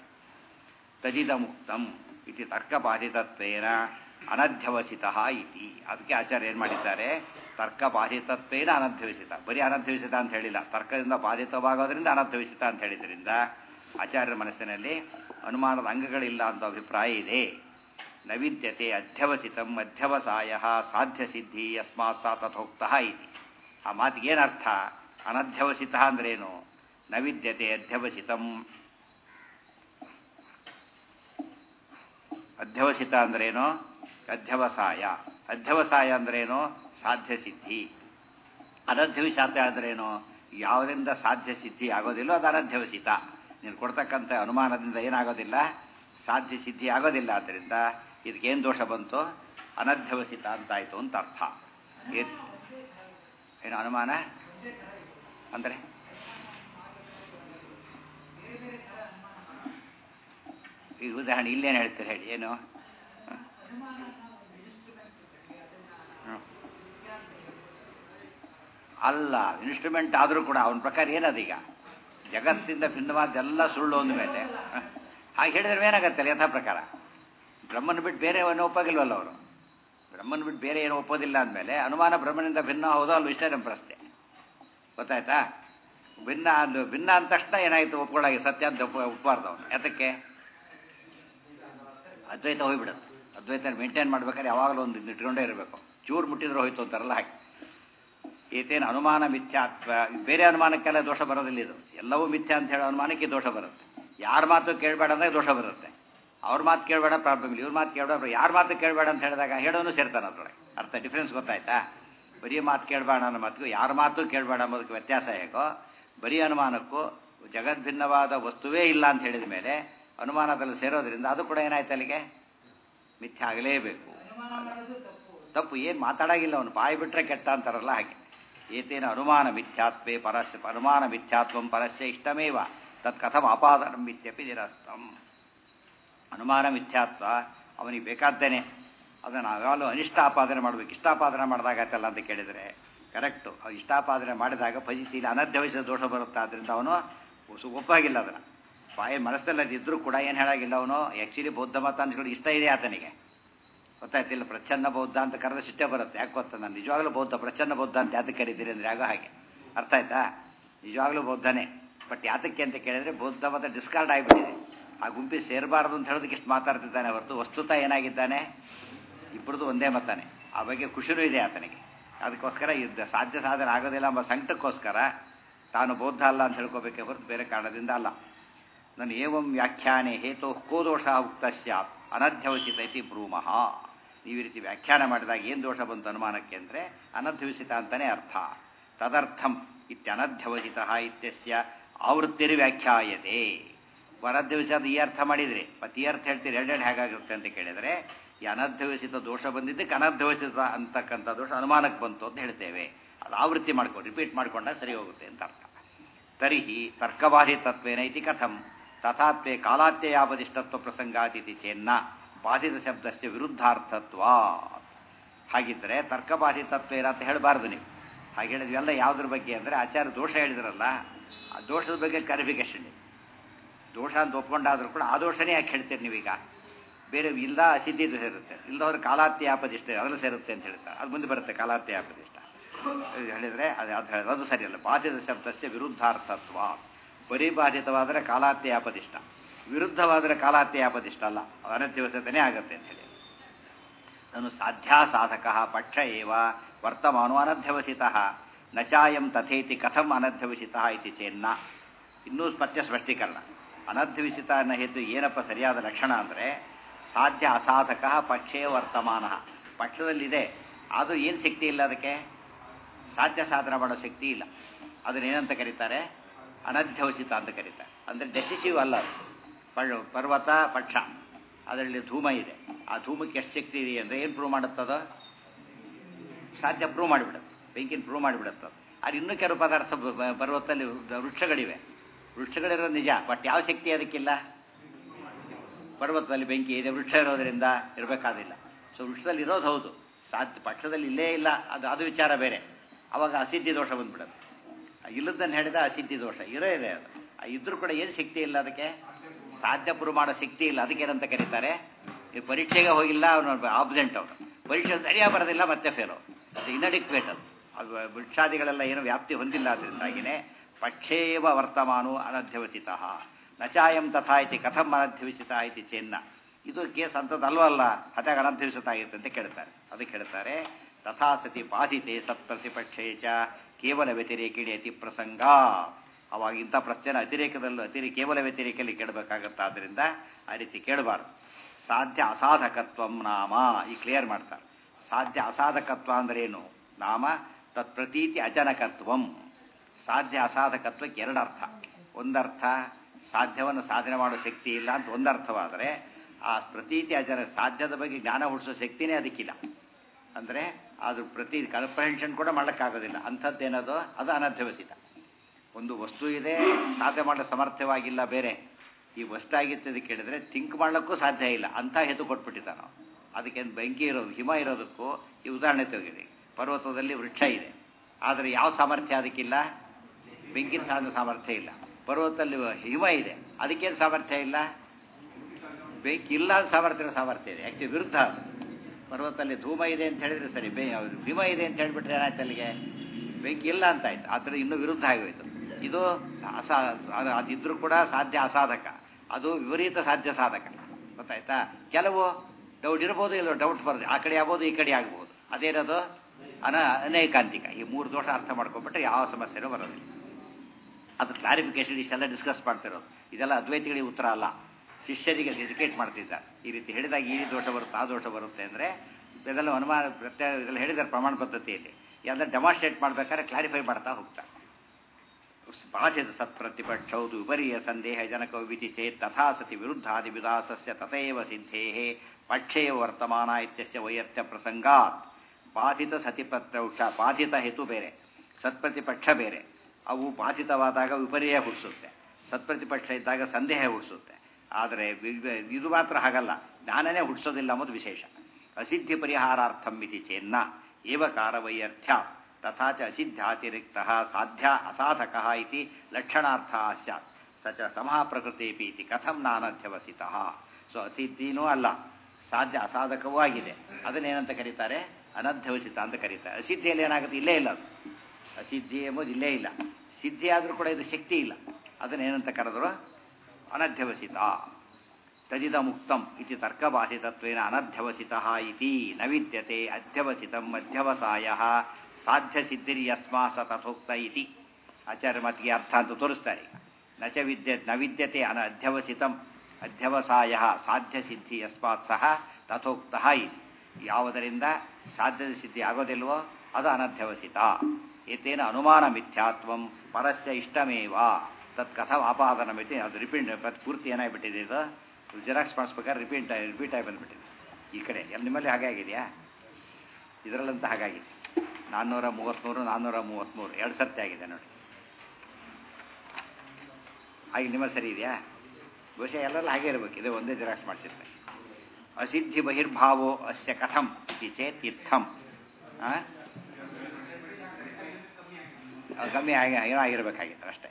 ತಜಿದ ಮುಕ್ತಂ ಇತಿ ತರ್ಕಬಾಧಿತತ್ವೇನ ಅನಧ್ಯವಸಿತ ಇತಿ ಅದಕ್ಕೆ ಆಚಾರ್ಯ ಏನು ಮಾಡಿದ್ದಾರೆ ತರ್ಕಬಾಧಿತತ್ವೇನ ಅನಧ್ಯವಸಿತ ಬರೀ ಅನಧ್ಯವಸಿತ ಅಂತ ಹೇಳಿಲ್ಲ ತರ್ಕದಿಂದ ಬಾಧಿತವಾಗೋದ್ರಿಂದ ಅನಧ್ಯವಸಿತ ಅಂತ ಹೇಳಿದ್ರಿಂದ ಆಚಾರ್ಯರ ಮನಸ್ಸಿನಲ್ಲಿ ಅನುಮಾನದ ಅಂಗಗಳಿಲ್ಲ ಅಂತ ಅಭಿಪ್ರಾಯ ಇದೆ ನವಿದ್ಯತೆ ಅಧ್ಯವಸಿತಂ ಅಧ್ಯವಸಾಯ ಸಾಧ್ಯ ಸಿದ್ಧಿ ಯಸ್ಮಾತ್ ಸಾ ತಥೋಕ್ತ ಇತಿ ಆ ಮಾತಿಗೆ ಏನರ್ಥ ಅನಧ್ಯವಸಿತ ಅಂದ್ರೇನು ನವಿದ್ಯತೆ ಅಧ್ಯವಸಿತಂ ಅಧ್ಯವಸಿತ ಅಂದ್ರೇನು ಅಧ್ಯವಸಾಯ ಅಧ್ಯವಸಾಯ ಅಂದ್ರೇನು ಸಾಧ್ಯ ಸಿದ್ಧಿ ಅನಧ್ಯವಸಾತ ಅಂದ್ರೇನು ಯಾವುದರಿಂದ ಸಾಧ್ಯ ಸಿದ್ಧಿ ಆಗೋದಿಲ್ಲೋ ಅದು ಅನಧ್ಯವಸಿತ ನೀನು ಕೊಡ್ತಕ್ಕಂಥ ಅನುಮಾನದಿಂದ ಏನಾಗೋದಿಲ್ಲ ಸಾಧ್ಯ ಸಿದ್ಧಿ ಆಗೋದಿಲ್ಲ ಆದ್ದರಿಂದ ಇದಕ್ಕೇನು ದೋಷ ಬಂತು ಅನಧ್ಯವಸಿತ ಅಂತಾಯ್ತು ಅಂತ ಅರ್ಥ ಏನ್- ಏನು ಅನುಮಾನ ಅಂದರೆ ಈಗ ಉದಾಹರಣೆ ಇಲ್ಲೇನು ಹೇಳ್ತೀರಿ ಹೇಳಿ ಏನು ಹ? ಹ್ಮ್. ಅಲ್ಲ ಇನ್ಸ್ಟ್ರೂಮೆಂಟ್ ಆದರೂ ಕೂಡ ಅವನ ಪ್ರಕಾರ ಏನದೀಗ ಜಗತ್ತಿಂದ ಭಿನ್ನವಾದ್ದೆಲ್ಲ ಸುಳ್ಳು ಅಂದ ಮೇಲೆ ಹ? ಹಾಗೆ ಹೇಳಿದ್ರೆ ಏನಾಗತ್ತಲ್ಲ ಯಥಾ ಪ್ರಕಾರ ಬ್ರಹ್ಮನ ಬಿಟ್ಟು ಬೇರೆ ಏನು ಒಪ್ಪಾಗಿಲ್ವಲ್ಲ ಅವರು ಬ್ರಹ್ಮನ ಬಿಟ್ಟು ಬೇರೆ ಏನು ಒಪ್ಪೋದಿಲ್ಲ ಅಂದಮೇಲೆ ಅನುಮಾನ ಬ್ರಹ್ಮನಿಂದ ಭಿನ್ನ ಹೌದೋ ಅಲ್ವ ಇಷ್ಟೇ ನಮ್ಮ ಪ್ರಶ್ನೆ ಗೊತ್ತಾಯ್ತಾ ಭಿನ್ನ ಅಂದು ಭಿನ್ನ ಅಂದ ತಕ್ಷಣ ಏನಾಯಿತು ಒಪ್ಕೊಳ್ಳಾಗಿ ಸತ್ಯ ಅಂತ ಒಪ್ಪ ಒಪ್ಪಬಾರ್ದು ಅವನು ಯಾತಕ್ಕೆ ಅದ್ವೈತ ಹೋಗ್ಬಿಡುತ್ತೆ ಅದ್ವೈತ ಮೇಂಟೈನ್ ಮಾಡ್ಬೇಕಾದ್ರೆ ಯಾವಾಗಲೂ ಒಂದು ಇಟ್ಕೊಂಡೇ ಇರಬೇಕು ಚೂರು ಮುಟ್ಟಿದ್ರೆ ಹೋಯ್ತು ಅಂತಾರಲ್ಲ ಹಾಗೆ ಏತೇನು ಅನುಮಾನ ಮಿಥ್ಯಾತ್ವ ಬೇರೆ ಅನುಮಾನಕ್ಕೆಲ್ಲ ದೋಷ ಬರೋದಿಲ್ಲ ಇದು ಎಲ್ಲವೂ ಮಿಥ್ಯಾ ಅಂತ ಹೇಳೋ ಅನುಮಾನಕ್ಕೆ ದೋಷ ಬರುತ್ತೆ ಯಾರ ಮಾತು ಕೇಳಬೇಡ ಅಂದ್ರೆ ದೋಷ ಬರುತ್ತೆ ಅವ್ರ ಮಾತು ಕೇಳಬೇಡ ಪ್ರಾಬ್ಲಮ್ ಇಲ್ಲ ಇವ್ರ ಮಾತು ಕೇಳಬೇಡ ಯಾರ ಮಾತು ಕೇಳಬೇಡ ಅಂತ ಹೇಳಿದಾಗ ಹೇಳೋನು ಸೇರ್ತಾನೆ ಅದ್ರೊಳಗೆ ಅರ್ಥ ಡಿಫ್ರೆನ್ಸ್ ಗೊತ್ತಾಯ್ತಾ ಬರೀ ಮಾತು ಕೇಳಬೇಡ ಅನ್ನೋ ಮಾತಿಗೂ ಯಾರ ಮಾತು ಕೇಳಬೇಡ ಅನ್ನೋದಕ್ಕೆ ವ್ಯತ್ಯಾಸ ಹೇಗೋ ಬರೀ ಅನುಮಾನಕ್ಕೂ ಜಗದ್ಭಿನ್ನವಾದ ವಸ್ತುವೇ ಇಲ್ಲ ಅಂತ ಹೇಳಿದ ಮೇಲೆ ಅನುಮಾನದಲ್ಲಿ ಸೇರೋದ್ರಿಂದ ಅದು ಕೂಡ ಏನಾಯ್ತು ಅಲ್ಲಿಗೆ ಮಿಥ್ಯ ಆಗಲೇಬೇಕು ತಪ್ಪು ಏನು ಮಾತಾಡಾಗಿಲ್ಲ ಅವನು ಬಾಯಿ ಬಿಟ್ರೆ ಕೆಟ್ಟ ಅಂತಾರಲ್ಲ ಹಾಗೆ ಏತೇನ ಅನುಮಾನ ಮಿಥ್ಯಾತ್ವೇ ಪರಸ್ಯ ಅನುಮಾನ ಮಿಥ್ಯಾತ್ವಂ ಪರಸ್ಯ ಇಷ್ಟಮೇವ ತತ್ ಕಥಂ ಅಪಾದನಂ ಮಿಥ್ಯಪಿ ನಿರಸ್ತಂ ಅನುಮಾನ ಮಿಥ್ಯಾತ್ವ ಅವನಿಗೆ ಬೇಕಾದ್ದೇನೆ ಅದನ್ನು ಯಾವಾಗಲೂ ಅನಿಷ್ಟ ಆಪಾದನೆ ಮಾಡಬೇಕು ಇಷ್ಟಾಪಾದನೆ ಮಾಡಿದಾಗತ್ತಲ್ಲ ಅಂತ ಕೇಳಿದರೆ ಕರೆಕ್ಟು ಇಷ್ಟಾಪಾದನೆ ಮಾಡಿದಾಗ ಫಜಿತಿಲಿ ಅನಧ್ಯವಿಸಿದ ದೋಷ ಬರುತ್ತೆ ಆದ್ದರಿಂದ ಅವನು ಸು ಒಪ್ಪಾಗಿಲ್ಲ ಅದನ್ನು ಬಾಯಿ ಮನಸ್ಸಲ್ಲಿ ಇದ್ರೂ ಕೂಡ ಏನು ಹೇಳಾಗಿಲ್ಲ ಅವನು ಆ್ಯಕ್ಚುಲಿ ಬೌದ್ಧ ಮತ ಅಂತ ಹೇಳಿ ಇಷ್ಟ ಇದೆ ಆತನಿಗೆ ಗೊತ್ತಾಯ್ತಿಲ್ಲ ಪ್ರಚ್ಛನ್ನ ಬೌದ್ಧ ಅಂತ ಕರೆದ ಸಿಟ್ಟೆ ಬರುತ್ತೆ ಯಾಕೆ ಗೊತ್ತಾ ನಾನು ನಿಜವಾಗ್ಲೂ ಬೌದ್ಧ ಪ್ರಚ್ಛನ್ನ ಬೌದ್ಧ ಅಂತ ಯಾತಕ್ಕೆ ಕರೀತೀರಿ ಅಂದರೆ ಆಗ ಹಾಗೆ ಅರ್ಥ ಆಯ್ತಾ ನಿಜವಾಗ್ಲೂ ಬೌದ್ಧನೇ ಬಟ್ ಯಾತಕ್ಕೆ ಅಂತ ಕೇಳಿದ್ರೆ ಬೌದ್ಧ ಮತ ಡಿಸ್ಕಾರ್ಡ್ ಆಗಿಬಿಟ್ಟಿದೆ ಆ ಗುಂಪಿ ಸೇರಬಾರ್ದು ಅಂತ ಹೇಳೋದಕ್ಕೆ ಇಷ್ಟು ಮಾತಾಡ್ತಿದ್ದಾನೆ ಹೊರತು ವಸ್ತುತ ಏನಾಗಿದ್ದಾನೆ ಇಬ್ಬರದು ಒಂದೇ ಮತಾನೆ ಆ ಬಗ್ಗೆ ಖುಷಿನೂ ಇದೆ ಆತನಿಗೆ ಅದಕ್ಕೋಸ್ಕರ ಇದು ಸಾಧ್ಯ ಸಾಧನೆ ಆಗೋದಿಲ್ಲ ಎಂಬ ಸಂಕಟಕ್ಕೋಸ್ಕರ ತಾನು ಬೌದ್ಧ ಅಲ್ಲ ಅಂತ ಹೇಳ್ಕೋಬೇಕೆ ಹೊರತು ಬೇರೆ ಕಾರಣದಿಂದ ಅಲ್ಲ ನನ್ನ ಏವಂ ವ್ಯಾಖ್ಯಾನೆ ಹೇತೋ ಕೋ ದೋಷ ಉಕ್ತ ಸ್ಯಾತ್ ಅನಧ್ಯವಚಿತ ಇತಿ ಬ್ರೂಮಃ ನೀವು ಈ ರೀತಿ ವ್ಯಾಖ್ಯಾನ ಮಾಡಿದಾಗ ಏನು ದೋಷ ಬಂತು ಅನುಮಾನಕ್ಕೆ ಅಂದರೆ ಅನಧ್ಯವಸಿತ ಅಂತಲೇ ಅರ್ಥ ತದರ್ಥಂ ಇತ್ಯನಧ್ಯವಚಿತ ಇತ್ಯಸ್ಯ ಆವೃತ್ತಿರಿ ವ್ಯಾಖ್ಯಾಯತೆ ಅನಧ್ಯವಸಿತ ಈ ಅರ್ಥ ಮಾಡಿದ್ರಿ ಮತ್ತೆ ಈ ಅರ್ಥ ಹೇಳ್ತೀರಿ ಎರಡೆರಡು ಹೇಗಾಗುತ್ತೆ ಅಂತ ಕೇಳಿದರೆ ಈ ಅನಧ್ಯವಸಿತ ದೋಷ ಬಂದಿದ್ದಕ್ಕೆ ಅನಧ್ಯವಸಿತ ಅಂತಕ್ಕಂಥ ದೋಷ ಅನುಮಾನಕ್ಕೆ ಬಂತು ಅಂತ ಹೇಳ್ತೇವೆ ಅದು ಆವೃತ್ತಿ ಮಾಡ್ಕೊಂಡು ರಿಪೀಟ್ ಮಾಡ್ಕೊಂಡಾಗ ಸರಿ ಹೋಗುತ್ತೆ ಅಂತ ಅರ್ಥ ತರ್ಹಿ ತರ್ಕಬಾಧಿತತ್ವೇನ ಇತಿ ಕಥಂ ತಥಾತ್ವೇ ಕಾಲಾತ್ಯಯಾಪದಿಷ್ಟತ್ವ ಪ್ರಸಂಗಾತಿಥಿ ಚೇನ್ನ ಬಾಧಿತ ಶಬ್ದಸ್ಯ ವಿರುದ್ಧಾರ್ಥತ್ವ ಹಾಗಿದ್ದರೆ ತರ್ಕಬಾಧಿತತ್ವೇನ ಅಂತ ಹೇಳಬಾರ್ದು ನೀವು ಹಾಗೆ ಹೇಳಿದ್ವೆಲ್ಲ ಯಾವುದ್ರ ಬಗ್ಗೆ ಅಂದರೆ ಆಚಾರ್ಯ ದೋಷ ಹೇಳಿದ್ರಲ್ಲ ಆ ದೋಷದ ಬಗ್ಗೆ ಕ್ಲಾರಿಫಿಕೇಶನ್ ದೋಷ ಅಂತ ಒಪ್ಕೊಂಡಾದ್ರೂ ಕೂಡ ಆ ದೋಷನೇ ಯಾಕೆ ಹೇಳ್ತೀರಿ ನೀವೀಗ ಬೇರೆ ಇಲ್ಲ ಅಸಿದ್ಧಿ ಸೇರುತ್ತೆ ಇಲ್ಲದವ್ರು ಕಾಲಾತ್ಯಾಪದಿಷ್ಟ ಅದರಲ್ಲಿ ಸೇರುತ್ತೆ ಅಂತ ಹೇಳ್ತಾರೆ ಅದು ಮುಂದೆ ಬರುತ್ತೆ ಕಾಲಾತ್ಯಾಪದಿಷ್ಟ ಹೇಳಿದರೆ ಅದು ಅದು ಅದು ಸರಿಯಲ್ಲ ಬಾಧಿತ ಶಬ್ದಸ್ಯ ವಿರುದ್ಧಾರ್ಥತ್ವ ಪರಿಬಾಧಿತವಾದರೆ ಕಾಲಾತ್ಯಾಪದಿಷ್ಟ ವಿರುದ್ಧವಾದರೆ ಕಾಲಾತ್ಯಾಪದಿಷ್ಟ ಅಲ್ಲ ಅನತ್ಯವಸತನೇ ಆಗುತ್ತೆ ಅಂತ ಹೇಳಿ ನಾನು ಸಾಧ್ಯಾ ಸಾಧಕ ಪಕ್ಷ ಏವ ವರ್ತಮಾನೋ ಅನಧ್ಯವಸಿತ ನಚಾಯಂ ತಥೇತಿ ಕಥಂ ಅನಧ್ಯವಸಿತ ಇತಿ ಚೇನ್ನ ಇನ್ನೂ ಪಥ್ಯ ಸ್ಪಷ್ಟೀಕರಣ ಅನಧ್ವಿಸಿತ ಅನ್ನೋ ಹೇತು ಏನಪ್ಪ ಸರಿಯಾದ ಲಕ್ಷಣ ಅಂದರೆ ಸಾಧ್ಯ ಅಸಾಧಕ ಪಕ್ಷೇ ವರ್ತಮಾನ ಪಕ್ಷದಲ್ಲಿದೆ ಅದು ಏನು ಶಕ್ತಿ ಇಲ್ಲ ಅದಕ್ಕೆ ಸಾಧ್ಯ ಸಾಧನ ಮಾಡೋ ಶಕ್ತಿ ಇಲ್ಲ ಅದನ್ನೇನಂತ ಕರೀತಾರೆ ಅನಧ್ಯವಸಿತ ಅಂತ ಕರೀತಾರೆ ಅಂದರೆ ಡೆಸಿಸಿವ್ ಅಲ್ಲ ಅದು ಪರ್ವತ ಪಕ್ಷ ಅದರಲ್ಲಿ ಧೂಮ ಇದೆ ಆ ಧೂಮಕ್ಕೆ ಎಷ್ಟು ಶಕ್ತಿ ಇದೆ ಅಂದರೆ ಏನು ಪ್ರೂವ್ ಮಾಡುತ್ತದ ಸಾಧ್ಯ ಪ್ರೂವ್ ಮಾಡಿಬಿಡುತ್ತೆ ಬೆಂಕಿನ ಪ್ರೂವ್ ಮಾಡಿಬಿಡುತ್ತೆ ಅದು ಇನ್ನೂ ಕೆಲವು ಪದಾರ್ಥ ಪರ್ವತದಲ್ಲಿ ವೃಕ್ಷಗಳಿವೆ ವೃಕ್ಷಗಳಿರೋದು ನಿಜ ಬಟ್ ಯಾವ ಶಕ್ತಿ ಅದಕ್ಕಿಲ್ಲ ಪರ್ವತದಲ್ಲಿ ಬೆಂಕಿ ಇದೆ ವೃಕ್ಷ ಇರೋದ್ರಿಂದ ಇರಬೇಕಾದಿಲ್ಲ ಸೊ ವೃಕ್ಷದಲ್ಲಿ ಇರೋದು ಹೌದು ಸಾಧ್ಯ ಪಕ್ಷದಲ್ಲಿ ಇಲ್ಲೇ ಇಲ್ಲ ಅದು ಅದು ವಿಚಾರ ಬೇರೆ ಅವಾಗ ಅಸಿದ್ಧಿ ದೋಷ ಬಂದ್ಬಿಡುತ್ತೆ ಇಲ್ಲದನ್ನು ಹೇಳಿದ ಅಸಿದ್ಧಿ ದೋಷ ಇರೋ ಇದೆ ಅದು ಇದ್ರೂ ಕೂಡ ಏನು ಶಕ್ತಿ ಇಲ್ಲ ಅದಕ್ಕೆ ಸಾಧ್ಯ ಪ್ರೂವ್ ಮಾಡೋ ಶಕ್ತಿ ಇಲ್ಲ ಅದಕ್ಕೆ ಏನಂತ ಕರೀತಾರೆ ಈ ಪರೀಕ್ಷೆಗೆ ಹೋಗಿಲ್ಲ ಅವನು ಆಬ್ಸೆಂಟ್ ಅವನು ಪರೀಕ್ಷೆ ಸರಿಯಾಗಿ ಬರೋದಿಲ್ಲ ಮತ್ತೆ ಫೇಲು ಅದು ಇನಡಿಕ್ವೇಟ್ ಅದು ಅದು ವೃಕ್ಷಾದಿಗಳೆಲ್ಲ ಏನು ವ್ಯಾಪ್ತಿ ಹೊಂದಿಲ್ಲ ಅದರಿಂದಾಗಿನೇ ಪಕ್ಷೇವ ವರ್ತಮಾನು ಅನಧ್ಯವಸಿತ ನಚಾಯಂ ತಥಾ ಇತಿ ಕಥಂ ಅನಧ್ಯವಸಿತ ಇತಿ ಚೆನ್ನ ಇದು ಕೇಸ್ ಅಂಥದ್ದು ಅಲ್ವಲ್ಲ ಅದಾಗ ಅನಧ್ಯವಸಿತ ಆಗಿರುತ್ತೆ ಅಂತ ಕೇಳ್ತಾರೆ ಅದಕ್ಕೆ ಹೇಳ್ತಾರೆ ತಥಾ ಸತಿ ಬಾಧಿತೆ ಸತ್ಪ್ರತಿಪಕ್ಷೇ ಚ ಕೇವಲ ವ್ಯತಿರೇಕಿಣಿ ಅತಿ ಪ್ರಸಂಗ ಅವಾಗ ಇಂಥ ಪ್ರಶ್ನೆನ ಅತಿರೇಕದಲ್ಲೂ ಅತಿರೇ ಕೇವಲ ವ್ಯತಿರೇಕಲ್ಲಿ ಕೇಳಬೇಕಾಗತ್ತಾದ್ರಿಂದ ಆ ರೀತಿ ಕೇಳಬಾರ್ದು ಸಾಧ್ಯ ಅಸಾಧಕತ್ವಂ ನಾಮ ಈ ಕ್ಲಿಯರ್ ಮಾಡ್ತಾರೆ ಸಾಧ್ಯ ಅಸಾಧಕತ್ವ ಅಂದ್ರೇನು ನಾಮ ತತ್ಪ್ರತೀತಿ ಅಜನಕತ್ವಂ ಸಾಧ್ಯ ಅಸಾಧಕತ್ವಕ್ಕೆ ಎರಡು ಅರ್ಥ ಒಂದರ್ಥ ಸಾಧ್ಯವನ್ನು ಸಾಧನೆ ಮಾಡೋ ಶಕ್ತಿ ಇಲ್ಲ ಅಂತ ಒಂದರ್ಥವಾದರೆ ಆ ಪ್ರತೀತಿ ಅಜನ ಸಾಧ್ಯದ ಬಗ್ಗೆ ಜ್ಞಾನ ಹುಟ್ಟಿಸೋ ಶಕ್ತಿನೇ ಅದಕ್ಕಿಲ್ಲ ಅಂದರೆ ಅದು ಪ್ರತಿ ಕನ್ಫರೆನ್ಷನ್ ಕೂಡ ಮಾಡೋಕ್ಕಾಗೋದಿಲ್ಲ ಅಂಥದ್ದೇನದು ಅದು ಅನಧ್ಯವಸಿತ ಒಂದು ವಸ್ತು ಇದೆ ಸಾಧ್ಯ ಮಾಡೋ ಸಮರ್ಥವಾಗಿಲ್ಲ ಬೇರೆ ಈ ವಸ್ತಾಗಿತ್ತು ಕೇಳಿದ್ರೆ ಥಿಂಕ್ ಮಾಡ್ಲಿಕ್ಕೂ ಸಾಧ್ಯ ಇಲ್ಲ ಅಂಥ ಹೆತು ಕೊಟ್ಬಿಟ್ಟಿದ್ದ ನಾವು ಅದಕ್ಕೆ ಬೆಂಕಿ ಇರೋದು ಹಿಮ ಇರೋದಕ್ಕೂ ಈ ಉದಾಹರಣೆ ತೆಗೆದಿ ಪರ್ವತದಲ್ಲಿ ವೃಕ್ಷ ಇದೆ ಆದರೆ ಯಾವ ಸಾಮರ್ಥ್ಯ ಅದಕ್ಕಿಲ್ಲ ಬೆಂಕಿನ ಸಾಧನ ಸಾಮರ್ಥ್ಯ ಇಲ್ಲ ಪರ್ವತದಲ್ಲಿ ಹಿಮ ಇದೆ ಅದಕ್ಕೇನು ಸಾಮರ್ಥ್ಯ ಇಲ್ಲ ಬೆಂಕಿ ಇಲ್ಲ ಸಾಮರ್ಥ್ಯ ಸಾಮರ್ಥ್ಯ ಇದೆ ಆ್ಯಕ್ಚುಲಿ ವಿರುದ್ಧ ಪರ್ವತದಲ್ಲಿ ಧೂಮ ಇದೆ ಅಂತ ಹೇಳಿದ್ರೆ ಸರಿ ಬೇ ಹಿಮ ಇದೆ ಅಂತ ಹೇಳಿಬಿಟ್ರೆ ಏನಾಯ್ತು ಅಲ್ಲಿಗೆ ಬೆಂಕಿ ಇಲ್ಲ ಅಂತ ಆಯ್ತು ಆ ಥರ ಇನ್ನೂ ವಿರುದ್ಧ ಆಗೋಯ್ತು ಇದು ಅಸಾ ಅದಿದ್ರೂ ಕೂಡ ಸಾಧ್ಯ ಅಸಾಧಕ ಅದು ವಿಪರೀತ ಸಾಧ್ಯ ಸಾಧಕ ಗೊತ್ತಾಯ್ತಾ ಕೆಲವು ಡೌಟ್ ಇರ್ಬೋದು ಇಲ್ಲ ಡೌಟ್ ಬರುತ್ತೆ ಆ ಕಡೆ ಆಗ್ಬೋದು ಈ ಕಡೆ ಆಗ್ಬೋದು ಅದೇನದು ಅನ ಅನೇಕಾಂತಿಕ ಈ ಮೂರು ದೋಷ ಅರ್ಥ ಮಾಡ್ಕೊಂಡ್ಬಿಟ್ರೆ ಯಾವ ಸಮಸ್ಯೆನೂ ಬರೋದಿಲ್ಲ ಅದು ಕ್ಲಾರಿಫಿಕೇಶನ್ ಇಷ್ಟೆಲ್ಲ ಡಿಸ್ಕಸ್ ಮಾಡ್ತಿರೋದು ಇದೆಲ್ಲ ಅದ್ವೈತಿಗಳಿಗೆ ಉತ್ತರ ಅಲ್ಲ ಶಿಷ್ಯರಿಗೆ ಎಜುಕೇಟ್ ಮಾಡ್ತಿದ್ದಾರೆ ಈ ರೀತಿ ಹೇಳಿದಾಗ ಈ ದೋಷ ಬರುತ್ತೆ ಆ ದೋಷ ಬರುತ್ತೆ ಅಂದರೆ ಇದೆಲ್ಲ ಅನುಮಾನ ಪ್ರತ್ಯಯ ಇದೆಲ್ಲ ಹೇಳಿದ್ದಾರೆ ಪ್ರಮಾಣ ಪದ್ಧತಿಯಲ್ಲಿ ಎಲ್ಲ ಡೆಮಾನ್ಸ್ಟ್ರೇಟ್ ಮಾಡ್ಬೇಕಾದ್ರೆ ಕ್ಲಾರಿಫೈ ಮಾಡ್ತಾ ಹೋಗ್ತಾರೆ ಬಾಧಿತ ಸತ್ಪ್ರತಿಪಕ್ಷೌದು ವಿಪರ್ಯ ಸಂದೇಹ ಜನಕ ವಿಧಿ ಚೇತ್ ತಥಾ ಸತಿ ವಿರುದ್ಧಾದಿ ವಿದಾಸಸ್ಯ ತಥೈವ ಸಿದ್ಧೇಃ ಪಕ್ಷೇ ವರ್ತಮಾನ ಇತ್ಯಸ್ಯ ವೈಯರ್ಥ್ಯ ಪ್ರಸಂಗಾತ್ ಬಾಧಿತ ಸತಿಪಕ್ಷ ಬಾಧಿತ ಹೇತು ಬೇರೆ ಸತ್ಪ್ರತಿಪಕ್ಷ ಬೇರೆ ಅವು ಬಾಧಿತವಾದಾಗ ವಿಪರ್ಯ ಹುಟ್ಟಿಸುತ್ತೆ ಸತ್ಪ್ರತಿಪಕ್ಷ ಇದ್ದಾಗ ಸಂದೇಹ ಹುಟ್ಟಿಸುತ್ತೆ ಆದರೆ ಇದು ಮಾತ್ರ ಹಾಗಲ್ಲ ಜ್ಞಾನನೇ ಹುಟ್ಟಿಸೋದಿಲ್ಲ ಅನ್ನೋದು ವಿಶೇಷ ಅಸಿದ್ಧಿ ಪರಿಹಾರಾರ್ಥಂ ಇತಿ ಚೇನ್ನ ಏವಕಾರ ವೈಯರ್ಥ್ಯ ತಥಾ ಚ ಅಸಿದ್ಧಾತಿರಿಕ್ತ ಸಾಧ್ಯ ಅಸಾಧಕ ಇತಿ ಲಕ್ಷಣಾರ್ಥ ಸ್ಯಾತ್ ಸ ಚ ಸಮಃ ಪ್ರಕೃತಿಪಿ ಇತಿ ಕಥಂ ನಾನಧ್ಯವಸಿತ ಸೊ ಅಸಿದ್ಧಿನೂ ಅಲ್ಲ ಸಾಧ್ಯ ಅಸಾಧಕವೂ ಆಗಿದೆ ಅದನ್ನೇನಂತ ಕರೀತಾರೆ ಅನಧ್ಯವಸಿತ ಅಂತ ಕರೀತಾರೆ ಅಸಿದ್ಧಿಯಲ್ಲಿ ಏನಾಗುತ್ತೆ ಇಲ್ಲೇ ಇಲ್ಲ ಅದು ಅಸಿದ್ಧಿ ಎಂಬುದು ಇಲ್ಲೇ ಇಲ್ಲ ಸಿದ್ಧಿ ಆದರೂ ಕೂಡ ಇದು ಶಕ್ತಿ ಇಲ್ಲ ಅದನ್ನೇನಂತ ಕರೆದ್ರು ಅನಧ್ಯವಸಿತ ತದಿದ ಮುಕ್ತಂ ಇತಿ ತರ್ಕಬಾಧಿತತ್ವೇನ ಅನಧ್ಯವಸಿತ ಇತಿ ನ ವಿದ್ಯತೆ ಅಧ್ಯವಸಿತಂ ಅಧ್ಯವಸಾಯ ಸಾಧ್ಯ ಸಿದ್ಧಿರ್ಯಸ್ಮಾ ಸ ತಥೋಕ್ತ ಇತಿ ಆಚಾರ್ಯ ಮತಿಗೆ ಅರ್ಥ ಅಂತ ತೋರಿಸ್ತಾರೆ ಈಗ ನಚ ವಿದ್ಯ ನ ವಿದ್ಯತೆ ಅನ ಅಧ್ಯವಸಿತಂ ಅಧ್ಯವಸಾಯ ಸಾಧ್ಯ ಸಿದ್ಧಿ ಯಸ್ಮಾತ್ ಸಹ ತಥೋಕ್ತ ಇತಿ ಯಾವುದರಿಂದ ಸಾಧ್ಯದ ಸಿದ್ಧಿ ಆಗೋದಿಲ್ವೋ ಅದು ಅನಧ್ಯವಸಿತ ಏತೇನ ಅನುಮಾನ ಮಿಥ್ಯಾತ್ವಂ ಪರಸ್ಯ ಇಷ್ಟಮೇವ ತತ್ ಕಥಂ ಆಪಾದನ ಮಿತಿ ಅದು ರಿಪೀಟ್ ಪೂರ್ತಿ ಏನಾಗ್ಬಿಟ್ಟಿದೆ ಇದು ಜೆರಾಕ್ಸ್ ಮಾಡಿಸ್ಬೇಕಾದ್ರೆ ರಿಪೀಟ್ ರಿಪೀಟ್ ಆಗಿ ಬಂದ್ಬಿಟ್ಟಿದೆ ಈ ಕಡೆ ಎಲ್ಲಿ ನಿಮ್ಮಲ್ಲಿ ಹಾಗೆ ಆಗಿದೆಯಾ ಇದರಲ್ಲಂತ ಹಾಗಾಗಿದೆ ನಾನ್ನೂರ ಮೂವತ್ತ್ಮೂರು ನಾನ್ನೂರ ಮೂವತ್ತ್ಮೂರು ಎರಡು ಸರ್ತಿ ಆಗಿದೆ ನೋಡಿ ಹಾಗೆ ನಿಮ್ಮ ಸರಿ ಇದೆಯಾ ಬಹುಶಃ ಎಲ್ಲೆಲ್ಲ ಹಾಗೆ ಇರಬೇಕು ಇದು ಒಂದೇ ಜೆರಾಕ್ಸ್ ಮಾಡಿಸಿರ್ತಾರೆ ಅಸಿದ್ಧಿ ಬಹಿರ್ಭಾವೋ ಅಸ್ಯ ಕಥಂ ಇತಿ ಚೇತ್ ಇತ್ತಂ ಕಮ್ಮಿ ಆಗಿ ಏನೋ ಆಗಿರಬೇಕಾಗಿತ್ತು ಅಷ್ಟೇ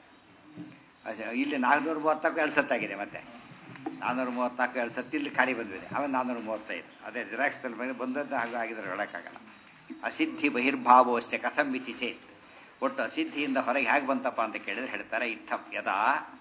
ಇಲ್ಲಿ ನಾನ್ನೂರ ಮೂವತ್ತಕ್ಕೂ ಎರಡು ಸತ್ತಾಗಿದೆ ಮತ್ತೆ ನಾನ್ನೂರ ಮೂವತ್ನಾಲ್ಕು ಎರಡು ಸತ್ತು ಇಲ್ಲಿ ಖಾಲಿ ಬಂದಿದೆ ಆಮೇಲೆ ನಾನ್ನೂರ ಮೂವತ್ತೈದು ಅದೇ ಜಿರಾಕ್ಸ್ದಲ್ಲಿ ಬಂದು ಬಂದದ್ದು ಹಾಗೆ ಆಗಿದ್ರೆ ಹೇಳೋಕ್ಕಾಗಲ್ಲ ಅಸಿದ್ಧಿ ಬಹಿರ್ಭಾವೋಸ್ಯ ಕಥಂ ವಿಚಿ ಚೇತ್ ಒಟ್ಟು ಅಸಿದ್ಧಿಯಿಂದ ಹೊರಗೆ ಹೇಗೆ ಬಂತಪ್ಪ ಅಂತ ಕೇಳಿದ್ರೆ ಹೇಳ್ತಾರೆ ಇತ್ತಂ ಯದಾ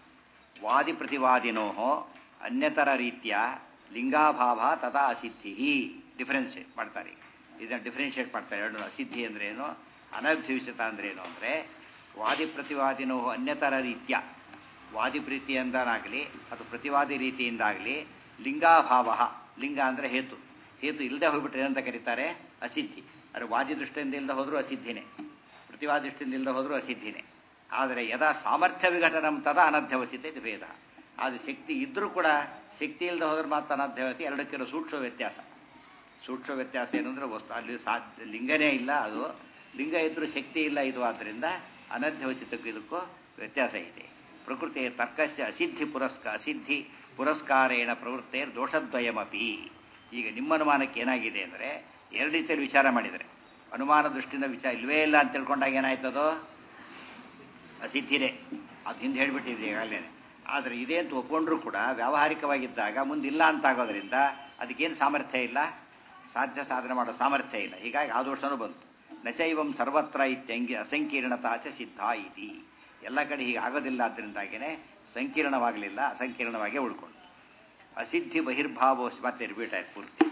ವಾದಿ ಪ್ರತಿವಾದಿನೋ ಅನ್ಯತರ ರೀತಿಯ ಲಿಂಗಾಭಾವ ತಥಾ ಅಸಿದ್ಧಿ ಡಿಫರೆನ್ಷಿಯೇಟ್ ಮಾಡ್ತಾರೆ ಇದನ್ನು ಡಿಫರೆನ್ಷಿಯೇಟ್ ಮಾಡ್ತಾರೆ ಎರಡು ಅಸಿದ್ಧಿ ಅಂದ್ರೆ ಏನು ಅನಭ್ಯವಿಸಿತ ಅಂದ್ರೆ ಏನು ಅಂದರೆ ವಾದಿ ಪ್ರತಿವಾದಿನೋ ಅನ್ಯತರ ರೀತ್ಯ ವಾದಿ ಪ್ರೀತಿಯಿಂದನಾಗಲಿ ಅಥವಾ ಪ್ರತಿವಾದಿ ರೀತಿಯಿಂದಾಗಲಿ ಲಿಂಗಾಭಾವ ಲಿಂಗ ಅಂದರೆ ಹೇತು ಹೇತು ಇಲ್ಲದೆ ಹೋಗ್ಬಿಟ್ರೆ ಏನಂತ ಕರೀತಾರೆ ಅಸಿದ್ಧಿ ಆದರೆ ವಾದಿ ದೃಷ್ಟಿಯಿಂದ ಇಲ್ಲದೆ ಹೋದರೂ ಅಸಿದ್ಧಿನೇ ಪ್ರತಿವಾದಿ ದೃಷ್ಟಿಯಿಂದ ಇಲ್ಲದೆ ಹೋದರೂ ಅಸಿದ್ಧಿನೇ ಆದರೆ ಯದಾ ಸಾಮರ್ಥ್ಯ ವಿಘಟನಂ ತದಾ ಅನಧ್ಯವಸಿತೆ ಇದು ಭೇದ ಅದು ಶಕ್ತಿ ಇದ್ದರೂ ಕೂಡ ಶಕ್ತಿ ಇಲ್ಲದೆ ಹೋದ್ರೆ ಮಾತ್ರ ಅನಧ್ಯವತಿ ಎರಡಕ್ಕಿರೋ ಸೂಕ್ಷ್ಮ ವ್ಯತ್ಯಾಸ ಸೂಕ್ಷ್ಮ ವ್ಯತ್ಯಾಸ ಏನಂದ್ರೆ ವಸ್ತು ಅಲ್ಲಿ ಸಾಧ್ಯ ಲಿಂಗನೇ ಇಲ್ಲ ಅದು ಲಿಂಗ ಇದ್ರೂ ಶಕ್ತಿ ಇಲ್ಲ ಇದು ಆದ್ದರಿಂದ ಅನಧ್ಯವಸಿತಕ್ಕೂ ಇದಕ್ಕೂ ವ್ಯತ್ಯಾಸ ಇದೆ ಪ್ರಕೃತಿ ತರ್ಕಸ್ಯ ಅಸಿದ್ಧಿ ಪುರಸ್ಕ ಅಸಿದ್ಧಿ ಪುರಸ್ಕಾರೇಣ ಪ್ರವೃತ್ತೇರ್ ದೋಷದ್ವಯಮಪಿ ಈಗ ನಿಮ್ಮ ಅನುಮಾನಕ್ಕೆ ಏನಾಗಿದೆ ಅಂದರೆ ಎರಡು ರೀತಿಯಲ್ಲಿ ವಿಚಾರ ಮಾಡಿದರೆ ಅನುಮಾನ ದೃಷ್ಟಿಯಿಂದ ವಿಚಾರ ಇಲ್ವೇ ಇಲ್ಲ ಅಂತ ತಿಳ್ಕೊಂಡಾಗ ಏನಾಯ್ತದೋ ಅಸಿದ್ಧಿನೇ ಅದು ಹಿಂದೆ ಹೇಳಿಬಿಟ್ಟಿದೆ ಈಗಾಗಲೇ ಆದರೆ ಇದೇ ಅಂತ ಒಪ್ಕೊಂಡ್ರೂ ಕೂಡ ವ್ಯಾವಹಾರಿಕವಾಗಿದ್ದಾಗ ಮುಂದಿಲ್ಲ ಅಂತ ಆಗೋದ್ರಿಂದ ಅದಕ್ಕೇನು ಸಾಮರ್ಥ್ಯ ಇಲ್ಲ ಸಾಧ್ಯ ಸಾಧನೆ ಮಾಡೋ ಸಾಮರ್ಥ್ಯ ಇಲ್ಲ ಹೀಗಾಗಿ ಆ ದೋಷನೂ ಬಂತು ನಚೈವಂ ಸರ್ವತ್ರ ಇತ್ಯಂಗಿ ಅಸಂಕೀರ್ಣತಾಚ ಸಿದ್ಧ ಇತಿ ಎಲ್ಲ ಕಡೆ ಹೀಗೆ ಆಗೋದಿಲ್ಲ ಅದರಿಂದಾಗಿಯೇ ಸಂಕೀರ್ಣವಾಗಲಿಲ್ಲ ಅಸಂಕೀರ್ಣವಾಗೇ ಉಳ್ಕೊಂಡು ಅಸಿದ್ಧಿ ಬಹಿರ್ಭಾವೋ ಮತ್ತೆ ರಿಪೀಟ್ ಆಯ್ತು ಪೂರ್ತಿ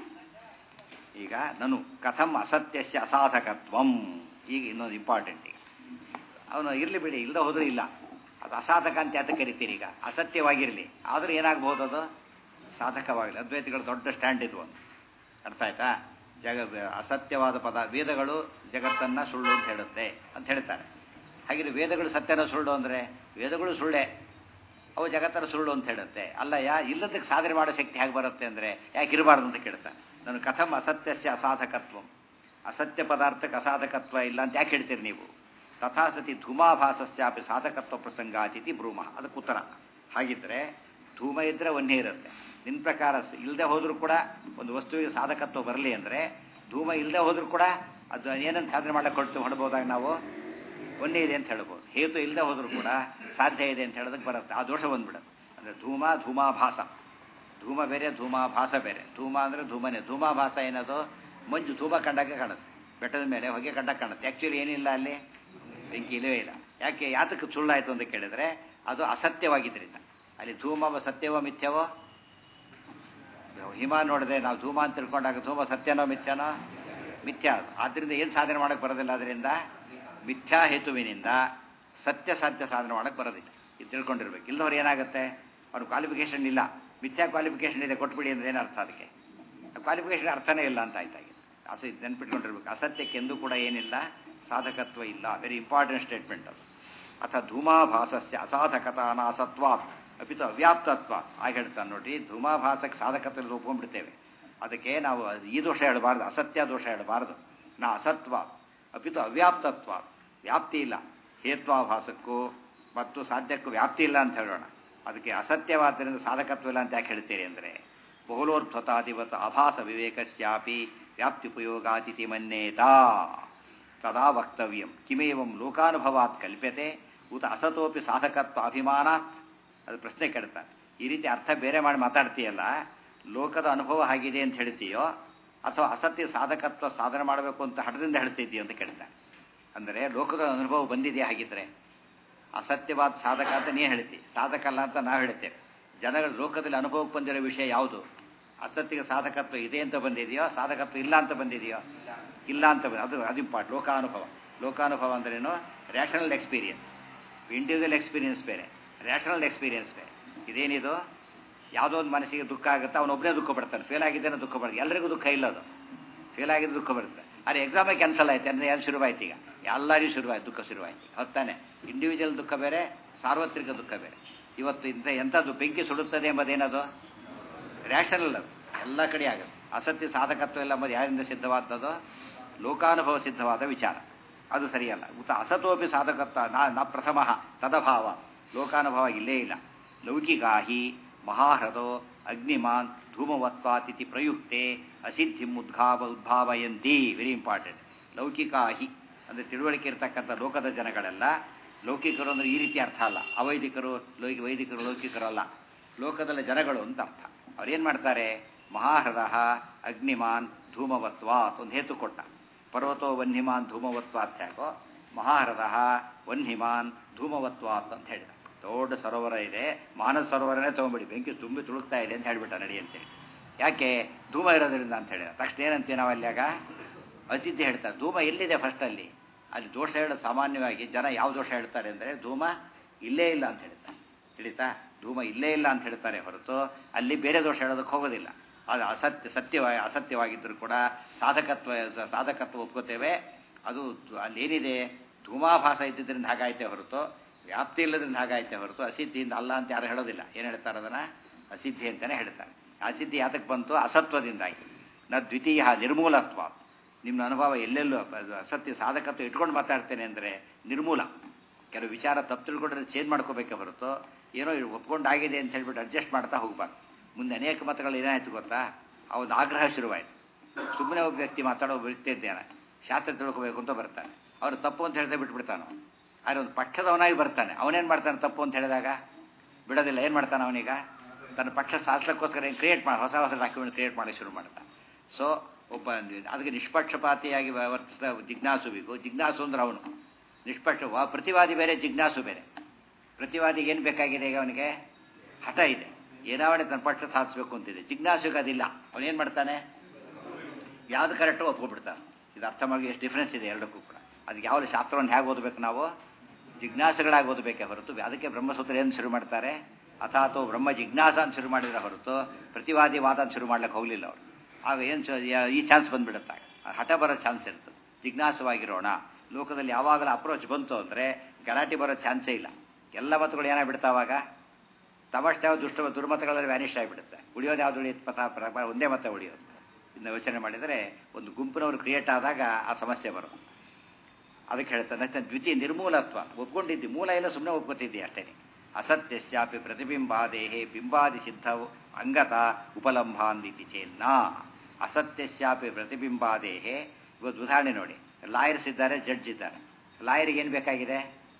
ಈಗ ನಾನು ಕಥಂ ಅಸತ್ಯಸ್ಯ ಅಸಾಧಕತ್ವಂ ಈಗ ಇನ್ನೊಂದು ಇಂಪಾರ್ಟೆಂಟ್ ಈಗ ಅವನು ಇರಲಿ ಬಿಡಿ ಇಲ್ಲದೆ ಹೋದರೂ ಇಲ್ಲ ಅದು ಅಸಾಧಕ ಅಂತ ಯಾತ ಕರಿತೀರಿ ಈಗ ಅಸತ್ಯವಾಗಿರಲಿ ಆದರೂ ಏನಾಗಬಹುದು ಅದು ಸಾಧಕವಾಗಲಿ ಅದ್ವೈತಿಗಳು ದೊಡ್ಡ ಸ್ಟ್ಯಾಂಡ್ ಇದು ಒಂದು ಅರ್ಥ ಆಯ್ತಾ ಜಗ ಅಸತ್ಯವಾದ ಪದ ವೇದಗಳು ಜಗತ್ತನ್ನು ಸುಳ್ಳು ಅಂತ ಹೇಳುತ್ತೆ ಅಂತ ಹೇಳ್ತಾರೆ ಹಾಗಿದ್ರೆ ವೇದಗಳು ಸತ್ಯನ ಸುಳ್ಳು ಅಂದರೆ ವೇದಗಳು ಸುಳ್ಳೆ ಅವು ಜಗತ್ತರ ಸುಳ್ಳು ಅಂತ ಹೇಳುತ್ತೆ ಅಲ್ಲ ಯಾ ಇಲ್ಲದಕ್ಕೆ ಸಾಧನೆ ಮಾಡೋ ಶಕ್ತಿ ಹೇಗೆ ಬರುತ್ತೆ ಅಂದರೆ ಯಾಕೆ ಇರಬಾರ್ದು ಅಂತ ಕೇಳ್ತಾನೆ ನಾನು ಕಥಂ ಅಸತ್ಯಸ್ಯ ಅಸಾಧಕತ್ವ ಅಸತ್ಯ ಪದಾರ್ಥಕ್ಕೆ ಅಸಾಧಕತ್ವ ಇಲ್ಲ ಅಂತ ಯಾಕೆ ಹೇಳ್ತೀರಿ ನೀವು ತಥಾಸತಿ ಧೂಮಾಭಾಸಸ್ಯಾಪಿ ಸಾಧಕತ್ವ ಪ್ರಸಂಗಾತಿಥಿ ಬ್ರೂಮ ಅದಕ್ಕೆ ಉತ್ತರ ಹಾಗಿದ್ರೆ ಧೂಮ ಇದ್ದರೆ ಒಂದೇ ಇರುತ್ತೆ ನಿನ್ನ ಪ್ರಕಾರ ಇಲ್ಲದೆ ಹೋದರೂ ಕೂಡ ಒಂದು ವಸ್ತುವಿಗೆ ಸಾಧಕತ್ವ ಬರಲಿ ಅಂದರೆ ಧೂಮ ಇಲ್ಲದೆ ಹೋದರೂ ಕೂಡ ಅದು ಏನಂತ ಸಾಧನೆ ಮಾಡಕ್ಕೆ ಕೊಡ್ತು ಹೊಡ್ಬೋದಾಗ ನಾವು ಒಂದೇ ಇದೆ ಅಂತ ಹೇಳ್ಬೋದು ಹೇತು ಇಲ್ಲದೆ ಹೋದರೂ ಕೂಡ ಸಾಧ್ಯ ಇದೆ ಅಂತ ಹೇಳೋದಕ್ಕೆ ಬರುತ್ತೆ ಆ ದೋಷ ಬಂದ್ಬಿಡುತ್ತೆ ಅಂದರೆ ಧೂಮ ಧೂಮಾಭಾಸ ಧೂಮ ಬೇರೆ ಧೂಮಾಭಾಸ ಬೇರೆ ಧೂಮ ಅಂದರೆ ಧೂಮನೇ ಧೂಮಾಭಾಸ ಏನದು ಮಂಜು ಧೂಮ ಕಂಡಾಗೆ ಕಾಣುತ್ತೆ ಬೆಟ್ಟದ ಮೇಲೆ ಹೊಗೆ ಕಂಡಾಗ ಕಾಣುತ್ತೆ ಆ್ಯಕ್ಚುಲಿ ಏನಿಲ್ಲ ಅಲ್ಲಿ ಬೆಂಕಿ ಇಲ್ಲವೇ ಇಲ್ಲ ಯಾಕೆ ಯಾತಕ್ಕೆ ಸುಳ್ಳಾಯಿತು ಅಂತ ಕೇಳಿದ್ರೆ ಅದು ಅಸತ್ಯವಾಗಿದ್ದರಿಂದ ಅಲ್ಲಿ ಧೂಮ ಸತ್ಯವೋ ಮಿಥ್ಯವೋ ಹಿಮ ನೋಡಿದೆ ನಾವು ಧೂಮ ಅಂತ ತಿಳ್ಕೊಂಡಾಗ ಧೂಮ ಸತ್ಯನೋ ಮಿಥ್ಯನೋ ಮಿಥ್ಯಾ ಅದು ಆದ್ದರಿಂದ ಏನು ಸಾಧನೆ ಮಾಡಕ್ಕೆ ಬರೋದಿಲ್ಲ ಅದರಿಂದ ಮಿಥ್ಯಾ ಹೇತುವಿನಿಂದ ಸತ್ಯ ಸಾಧ್ಯ ಸಾಧನೆ ಮಾಡಕ್ಕೆ ಬರೋದಿಲ್ಲ ಇದು ತಿಳ್ಕೊಂಡಿರ್ಬೇಕು ಇಲ್ಲದವ್ರು ಏನಾಗುತ್ತೆ ಅವ್ರ ಕ್ವಾಲಿಫಿಕೇಶನ್ ಇಲ್ಲ ಮಿಥ್ಯಾ ಕ್ವಾಲಿಫಿಕೇಶನ್ ಇದೆ ಕೊಟ್ಬಿಡಿ ಅಂದ್ರೆ ಏನು ಅರ್ಥ ಅದಕ್ಕೆ ಕ್ವಾಲಿಫಿಕೇಶನ್ ಅರ್ಥನೇ ಇಲ್ಲ ಅಂತ ಆಯ್ತಾಗಿ ಅಸ ನೆನ್ಪಿಟ್ಕೊಂಡಿರ್ಬೇಕು ಅಸತ್ಯಕ್ಕೆ ಎಂದೂ ಕೂಡ ಏನಿಲ್ಲ ಸಾಧಕತ್ವ ಇಲ್ಲ ವೆರಿ ಇಂಪಾರ್ಟೆಂಟ್ ಸ್ಟೇಟ್ಮೆಂಟ್ ಅದು ಅಥ ಧೂಮಾಭಾಸಸ್ಯ ಅಸಾಧಕತ ಅನಾಸತ್ವಾತ್ ಅಪಿತು ಅವ್ಯಾಪ್ತತ್ವ ಆಗ ಹೇಳ್ತಾನೆ ನೋಡಿ ಧೂಮಾಭಾಸಕ್ಕೆ ಸಾಧಕತ್ವ ಒಪ್ಕೊಂಡ್ಬಿಡ್ತೇವೆ ಅದಕ್ಕೆ ನಾವು ಈ ದೋಷ ಹೇಳಬಾರ್ದು ಅಸತ್ಯ ದೋಷ ಹೇಳಬಾರ್ದು ನಾ ಅಸತ್ವ ಅಪಿತು ಅವ್ಯಾಪ್ತತ್ವ ವ್ಯಾಪ್ತಿ ಇಲ್ಲ ಹೇತ್ವಾಭಾಸಕ್ಕೂ ಮತ್ತು ಸಾಧ್ಯಕ್ಕೂ ವ್ಯಾಪ್ತಿ ಇಲ್ಲ ಅಂತ ಹೇಳೋಣ ಅದಕ್ಕೆ ಅಸತ್ಯವಾದ್ದರಿಂದ ಸಾಧಕತ್ವ ಇಲ್ಲ ಅಂತ ಯಾಕೆ ಹೇಳ್ತೀರಿ ಅಂದರೆ ಬಹುಲೋರ್ಥತಾದಿವತ್ ಆಭಾಸ ವಿವೇಕಸ್ಯಾಪಿ ವ್ಯಾಪ್ತ್ಯುಪಯೋಗಾತಿಥಿ ಮನ್ಯೇತಾ ತದಾ ವಕ್ತವ್ಯಂ ಕಿಮೇವಂ ಲೋಕಾನುಭವಾತ್ ಕಲ್ಪ್ಯತೆ ಉತ ಅಸತೋಪಿ ಸಾಧಕತ್ವ ಅಭಿಮಾನಾತ್ ಅದು ಪ್ರಶ್ನೆ ಕೇಳ್ತಾನೆ ಈ ರೀತಿ ಅರ್ಥ ಬೇರೆ ಮಾಡಿ ಮಾತಾಡ್ತೀಯಲ್ಲ ಲೋಕದ ಅನುಭವ ಆಗಿದೆ ಅಂತ ಹೇಳ್ತೀಯೋ ಅಥವಾ ಅಸತ್ಯ ಸಾಧಕತ್ವ ಸಾಧನೆ ಮಾಡಬೇಕು ಅಂತ ಹಠದಿಂದ ಹೇಳ್ತಿದ್ದೀಯೋ ಅಂತ ಕೇಳ್ತಾನೆ ಅಂದರೆ ಲೋಕದ ಅನುಭವ ಬಂದಿದೆಯಾ ಹಾಗಿದ್ರೆ ಅಸತ್ಯವಾದ ಸಾಧಕ ಅಂತ ನೀ ಹೇಳ್ತಿ ಸಾಧಕ ಅಲ್ಲ ಅಂತ ನಾವು ಹೇಳ್ತೇವೆ ಜನಗಳು ಲೋಕದಲ್ಲಿ ಅನುಭವಕ್ಕೆ ಬಂದಿರೋ ವಿಷಯ ಯಾವುದು ಅಸತ್ಯಗೆ ಸಾಧಕತ್ವ ಇದೆ ಅಂತ ಬಂದಿದೆಯೋ ಸಾಧಕತ್ವ ಇಲ್ಲ ಅಂತ ಬಂದಿದೆಯೋ ಇಲ್ಲ ಅಂತ ಬಂದ ಅದು ಅದು ಇಂಪಾರ್ಟ್ ಲೋಕಾನುಭವ ಲೋಕಾನುಭವ ಅಂದ್ರೇನು ರ್ಯಾಷನಲ್ ಎಕ್ಸ್ಪೀರಿಯನ್ಸ್ ಇಂಡಿವಿಜುವಲ್ ಎಕ್ಸ್ಪೀರಿಯನ್ಸ್ ಬೇರೆ ರ್ಯಾಷನಲ್ ಎಕ್ಸ್ಪೀರಿಯನ್ಸ್ ಬೇರೆ ಇದೇನಿದು ಯಾವುದೋ ಒಂದು ಮನಸ್ಸಿಗೆ ದುಃಖ ಆಗುತ್ತೆ ಅವನೊಬ್ಬನೇ ದುಃಖ ಪಡ್ತಾನೆ ಫೇಲ್ ಆಗಿದ್ದೇನೆ ದುಃಖ ಪಡ್ತಾನೆ ಎಲ್ಲರಿಗೂ ದುಃಖ ಇಲ್ಲ ಅದು ಫೇಲ್ ಆಗಿದ್ದು ದುಃಖ ಬರುತ್ತೆ ಆದರೆ ಎಕ್ಸಾಮೇ ಕ್ಯಾನ್ಸಲ್ ಆಯ್ತು ಅಂದರೆ ಏನು ಶುರುವಾಯ್ತು ಈಗ ಎಲ್ಲರಿಗೂ ಶುರುವಾಯ್ತು ದುಃಖ ಶುರುವಾಯ್ತು ಹೊತ್ತಾನೆ ಇಂಡಿವಿಜುವಲ್ ದುಃಖ ಬೇರೆ ಸಾರ್ವತ್ರಿಕ ದುಃಖ ಬೇರೆ ಇವತ್ತು ಇಂಥ ಎಂಥದ್ದು ಬೆಂಕಿ ಸುಡುತ್ತದೆ ಎಂಬುದೇನದು ರ್ಯಾಷನಲ್ ಅದು ಎಲ್ಲ ಕಡೆ ಆಗುತ್ತೆ ಅಸತ್ಯ ಸಾಧಕತ್ವ ಎಲ್ಲ ಎಂಬುದು ಯಾರಿಂದ ಸಿದ್ಧವಾದದ್ದು ಲೋಕಾನುಭವ ಸಿದ್ಧವಾದ ವಿಚಾರ ಅದು ಸರಿಯಲ್ಲ ಉತ ಅಸತೋಪಿ ಸಾಧಕತ್ವ ನಾ ನ ಪ್ರಥಮ ತದಭಾವ ಲೋಕಾನುಭವ ಇಲ್ಲೇ ಇಲ್ಲ ಲೌಕಿಕಾಹಿ ಮಹಾಹೃದೋ ಅಗ್ನಿಮಾನ್ ಧೂಮವತ್ವಾತಿಥಿ ಪ್ರಯುಕ್ತೆ ಅಸಿದ್ಧಿಂ ಉದ್ಘಾವ ಉದ್ಭಾವಯಂತಿ ವೆರಿ ಇಂಪಾರ್ಟೆಂಟ್ ಲೌಕಿಕಾಹಿ ಅಂದರೆ ತಿಳುವಳಿಕೆ ಇರತಕ್ಕಂಥ ಲೋಕದ ಜನಗಳೆಲ್ಲ ಲೌಕಿಕರು ಅಂದರೆ ಈ ರೀತಿ ಅರ್ಥ ಅಲ್ಲ ಅವೈದಿಕರು ಲೌಕಿಕ ವೈದಿಕರು ಲೌಕಿಕರು ಅಲ್ಲ ಲೋಕದಲ್ಲಿ ಜನಗಳು ಅಂತ ಅರ್ಥ ಅವ್ರೇನು ಮಾಡ್ತಾರೆ ಮಹಾಹೃದ ಅಗ್ನಿಮಾನ್ ಧೂಮವತ್ವಾತ್ ಒಂದು ಹೇತು ಕೊಟ್ಟ ಪರ್ವತೋ ವನ್ಹಿಮಾನ್ ಧೂಮವತ್ವಾತ್ ಯಾಕೋ ಮಹಾಹೃದ ವನ್ಹಿಮಾನ್ ಧೂಮವತ್ವಾತ್ ಅಂತ ಹೇಳಿದ ದೊಡ್ಡ ಸರೋವರ ಇದೆ ಮಾನಸ ಸರೋವರನೇ ತೊಗೊಂಬಿಡಿ ಬೆಂಕಿ ತುಂಬಿ ತುಳುಕ್ತಾ ಇದೆ ಅಂತ ಹೇಳ್ಬಿಟ್ಟ ನಡಿ ಅಂತೇಳಿ ಯಾಕೆ ಧೂಮ ಇರೋದ್ರಿಂದ ಅಂತ ಹೇಳಿದ ತಕ್ಷಣ ಏನಂತೀವಿ ನಾವು ಅಲ್ಲಿಯಾಗ ಅತಿಥಿ ಹೇಳ್ತಾರೆ ಧೂಮ ಎಲ್ಲಿದೆ ಫಸ್ಟ್ ಅಲ್ಲಿ ಅಲ್ಲಿ ದೋಷ ಹೇಳೋದು ಸಾಮಾನ್ಯವಾಗಿ ಜನ ಯಾವ ದೋಷ ಹೇಳ್ತಾರೆ ಅಂದರೆ ಧೂಮ ಇಲ್ಲೇ ಇಲ್ಲ ಅಂತ ಹೇಳ್ತಾರೆ ತಿಳಿತಾ ಧೂಮ ಇಲ್ಲೇ ಇಲ್ಲ ಅಂತ ಹೇಳ್ತಾರೆ ಹೊರತು ಅಲ್ಲಿ ಬೇರೆ ದೋಷ ಹೇಳೋದಕ್ಕೆ ಹೋಗೋದಿಲ್ಲ ಅದು ಅಸತ್ಯ ಸತ್ಯವಾಗಿ ಅಸತ್ಯವಾಗಿದ್ದರೂ ಕೂಡ ಸಾಧಕತ್ವ ಸಾಧಕತ್ವ ಒಪ್ಕೋತೇವೆ ಅದು ಅಲ್ಲಿ ಏನಿದೆ ಧೂಮಾಭಾಸ ಇದ್ದಿದ್ದರಿಂದ ಹಾಗಾಯ್ತೆ ಹೊರತು ವ್ಯಾಪ್ತಿ ಇಲ್ಲದ್ರಿಂದ ಹಾಗಾಯ್ತೆ ಹೊರತು ಅಸಿದ್ಧಿಯಿಂದ ಅಲ್ಲ ಅಂತ ಯಾರು ಹೇಳೋದಿಲ್ಲ ಏನು ಹೇಳ್ತಾರೆ ಅದನ್ನು ಅಸಿದ್ಧಿ ಅಂತಲೇ ಹೇಳ್ತಾರೆ ಅಸಿದ್ಧಿ ಯಾತಕ್ಕೆ ಬಂತು ಅಸತ್ವದಿಂದಾಗಿ ನ ದ್ವಿತೀಯ ನಿರ್ಮೂಲತ್ವ ನಿಮ್ಮ ಅನುಭವ ಎಲ್ಲೆಲ್ಲೂ ಅದು ಅಸತ್ಯ ಸಾಧಕತ್ವ ಇಟ್ಕೊಂಡು ಮಾತಾಡ್ತೇನೆ ಅಂದರೆ ನಿರ್ಮೂಲ ಕೆಲವು ವಿಚಾರ ತಪ್ಪು ತಿಳ್ಕೊಂಡ್ರೆ ಚೇಂಜ್ ಮಾಡ್ಕೋಬೇಕೆ ಹೊರತು ಏನೋ ಒಪ್ಕೊಂಡಾಗಿದೆ ಅಂತ ಹೇಳ್ಬಿಟ್ಟು ಅಡ್ಜಸ್ಟ್ ಮಾಡ್ತಾ ಹೋಗ್ಬಾರ್ದು ಮುಂದೆ ಅನೇಕ ಮತಗಳು ಏನಾಯ್ತು ಗೊತ್ತಾ ಆ ಒಂದು ಆಗ್ರಹ ಶುರುವಾಯಿತು ಸುಮ್ಮನೆ ಒಬ್ಬ ವ್ಯಕ್ತಿ ಮಾತಾಡೋ ಒಬ್ಬ ವ್ಯಕ್ತಿ ಇದ್ದೇನೆ ಶಾಸ್ತ್ರ ತಿಳ್ಕೋಬೇಕು ಅಂತ ಬರ್ತಾನೆ ಅವ್ರು ತಪ್ಪು ಅಂತ ಹೇಳ್ತಾ ಬಿಟ್ಬಿಡ್ತಾನೆ ಆದರೆ ಒಂದು ಪಕ್ಷದವನಾಗಿ ಬರ್ತಾನೆ ಅವನೇನು ಮಾಡ್ತಾನೆ ತಪ್ಪು ಅಂತ ಹೇಳಿದಾಗ ಬಿಡೋದಿಲ್ಲ ಏನು ಮಾಡ್ತಾನೆ ಅವನೀಗ ತನ್ನ ಪಕ್ಷ ಸಾಧಿಸೋಕ್ಕೋಸ್ಕರ ಏನು ಕ್ರಿಯೇಟ್ ಮಾಡಿ ಹೊಸ ಹೊಸ ಡಾಕ್ಯುಮೆಂಟ್ ಕ್ರಿಯೇಟ್ ಮಾಡಿ ಶುರು ಮಾಡ್ತಾನೆ ಸೊ ಒಬ್ಬ ಅದಕ್ಕೆ ನಿಷ್ಪಕ್ಷಪಾತಿಯಾಗಿ ವರ್ತಿಸಿದ ಜಿಜ್ಞಾಸುವಿಗೂ ಜಿಜ್ಞಾಸು ಅಂದ್ರೆ ಅವನು ನಿಷ್ಪಕ್ಷ ಪ್ರತಿವಾದಿ ಬೇರೆ ಜಿಜ್ಞಾಸು ಬೇರೆ ಪ್ರತಿವಾದಿಗೆ ಏನು ಬೇಕಾಗಿದೆ ಈಗ ಅವನಿಗೆ ಹಠ ಇದೆ ಏನಾವಣೆ ತನ್ನ ಪಕ್ಷ ಸಾಧಿಸಬೇಕು ಅಂತಿದೆ ಜಿಜ್ಞಾಸುಗೆ ಅದಿಲ್ಲ ಅವನೇನು ಮಾಡ್ತಾನೆ ಯಾವ್ದು ಕರೆಕ್ಟು ಒಪ್ಕೊಬಿಡ್ತಾನೆ ಇದು ಅರ್ಥ ಮಾಡಿ ಎಷ್ಟು ಡಿಫ್ರೆನ್ಸ್ ಇದೆ ಎರಡಕ್ಕೂ ಕೂಡ ಅದಕ್ಕೆ ಯಾವ ಶಾಸ್ತ್ರವನ್ನು ಹೇಗೆ ಓದಬೇಕು ನಾವು ಜಿಜ್ಞಾಸುಗಳಾಗಿ ಓದಬೇಕೇ ಹೊರತು ಅದಕ್ಕೆ ಬ್ರಹ್ಮಸೂತ್ರ ಏನು ಶುರು ಮಾಡ್ತಾರೆ ಅಥಾತೋ ಬ್ರಹ್ಮ ಜಿಜ್ಞಾಸ ಅಂತ ಶುರು ಮಾಡಿದ್ರೆ ಹೊರತು ಪ್ರತಿವಾದಿ ವಾದ ಅಂತ ಶುರು ಮಾಡ್ಲಿಕ್ಕೆ ಹೋಗಲಿಲ್ಲ ಅವರು ಆಗ ಏನು ಈ ಚಾನ್ಸ್ ಬಂದ್ಬಿಡುತ್ತೆ ಹಠ ಬರೋ ಚಾನ್ಸ್ ಇರ್ತದೆ ಜಿಜ್ಞಾಸವಾಗಿರೋಣ ಲೋಕದಲ್ಲಿ ಯಾವಾಗಲೂ ಅಪ್ರೋಚ್ ಬಂತು ಅಂದರೆ ಗಲಾಟೆ ಬರೋ ಚಾನ್ಸೇ ಇಲ್ಲ ಎಲ್ಲ ಮತಗಳು ಏನಾಗ್ಬಿಡ್ತಾವಾಗ ತಮಾಷೆ ಯಾವ ದುಷ್ಟ ದುರ್ಮತಗಳಲ್ಲಿ ವ್ಯಾನಿಷ್ ಆಗಿಬಿಡುತ್ತೆ ಉಳಿಯೋದು ಯಾವ್ದು ಉಳಿಯುತ್ತೆ ಪಥ ಒಂದೇ ಮತ ಉಳಿಯೋದು ಇನ್ನು ಯೋಚನೆ ಮಾಡಿದರೆ ಒಂದು ಗುಂಪಿನವರು ಕ್ರಿಯೇಟ್ ಆದಾಗ ಆ ಸಮಸ್ಯೆ ಬರೋದು ಅದಕ್ಕೆ ಹೇಳ್ತಾನೆ ದ್ವಿತೀಯ ನಿರ್ಮೂಲತ್ವ ಒಪ್ಕೊಂಡಿದ್ದಿ ಮೂಲ ಎಲ್ಲ ಸುಮ್ಮನೆ ಒಪ್ಕೊತಿದ್ದಿ ಅಷ್ಟೇ ಅಸತ್ಯಸ್ಯಾಪಿ ಪ್ರತಿಬಿಂಬಾದೇಹೇ ಬಿಂಬಾದಿ ಸಿದ್ಧವು ಅಂಗತ ಉಪಲಂಭಾಂದಿತಿ ಚೇನ್ನ ಅಸತ್ಯಸ್ಯಾಪಿ ಪ್ರತಿಬಿಂಬಾದೇಹೇ ಇವತ್ತು ಉದಾಹರಣೆ ನೋಡಿ ಲಾಯರ್ಸ್ ಇದ್ದಾರೆ ಜಡ್ಜ್ ಇದ್ದಾರೆ ಲಾಯರಿಗೆ ಏನು ಬೇಕಾಗಿದೆ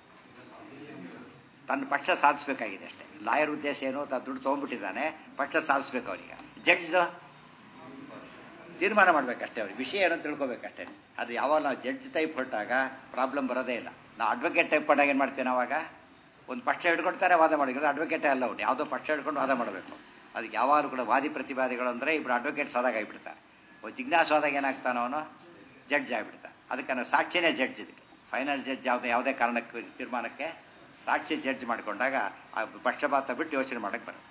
ತನ್ನ ಪಕ್ಷ ಸಾಧಿಸಬೇಕಾಗಿದೆ ಅಷ್ಟೇ ಲಾಯರ್ ಉದ್ದೇಶ ಏನು ತಾನು ದುಡ್ಡು ತೊಗೊಂಡ್ಬಿಟ್ಟಿದ್ದಾನೆ ಪಕ್ಷ ಸಾಧಿಸ್ಬೇಕು ಅವರಿಗೆ ಜಡ್ಜ್ ತೀರ್ಮಾನ ಮಾಡಬೇಕಷ್ಟೇ ಅವ್ರಿಗೆ ವಿಷಯ ಏನು ತಿಳ್ಕೊಬೇಕಷ್ಟೇ ಅದು ಯಾವಾಗ ನಾವು ಜಡ್ಜ್ ಟೈಪ್ ಹೊರಟಾಗ ಪ್ರಾಬ್ಲಮ್ ಬರೋದೇ ಇಲ್ಲ ನಾವು ಅಡ್ವೊಕೇಟ್ ಟೈಪ್ ಹೊರಟಾಗ ಏನು ಮಾಡ್ತೀವಿ ನಾವಾಗ ಒಂದು ಪಕ್ಷ ಹಿಡ್ಕೊಳ್ತಾರೆ ವಾದ ಮಾಡಿದ್ರೆ ಅಡ್ವೊಕೇಟೇ ಅಲ್ಲ ಅವ್ರು ಯಾವುದೋ ಪಕ್ಷ ಹಿಡ್ಕೊಂಡು ವಾದ ಮಾಡಬೇಕು ಅದಕ್ಕೆ ಯಾವಾಗಲೂ ಕೂಡ ವಾದಿ ಪ್ರತಿವಾದಿಗಳು ಅಂದರೆ ಇಬ್ಬರು ಅಡ್ವೊಕೇಟ್ಸ್ ಆದಾಗ ಆಗಿಬಿಡ್ತಾರೆ ಜಿಜ್ಞಾಸು ಆದಾಗ ಏನಾಗ್ತಾನೆ ಅವನು ಜಡ್ಜ್ ಆಗಿಬಿಡ್ತಾರೆ ಅದಕ್ಕೆ ನಾವು ಸಾಕ್ಷಿನೇ ಜಡ್ಜ್ ಇದಕ್ಕೆ ಫೈನಲ್ ಜಡ್ಜ್ ಯಾವುದೇ ಯಾವುದೇ ಕಾರಣಕ್ಕೆ ತೀರ್ಮಾನಕ್ಕೆ ಸಾಕ್ಷಿ ಜಡ್ಜ್ ಮಾಡಿಕೊಂಡಾಗ ಆ ಪಕ್ಷಪಾತ ಬಿಟ್ಟು ಯೋಚನೆ ಮಾಡಕ್ಕೆ ಬರುತ್ತೆ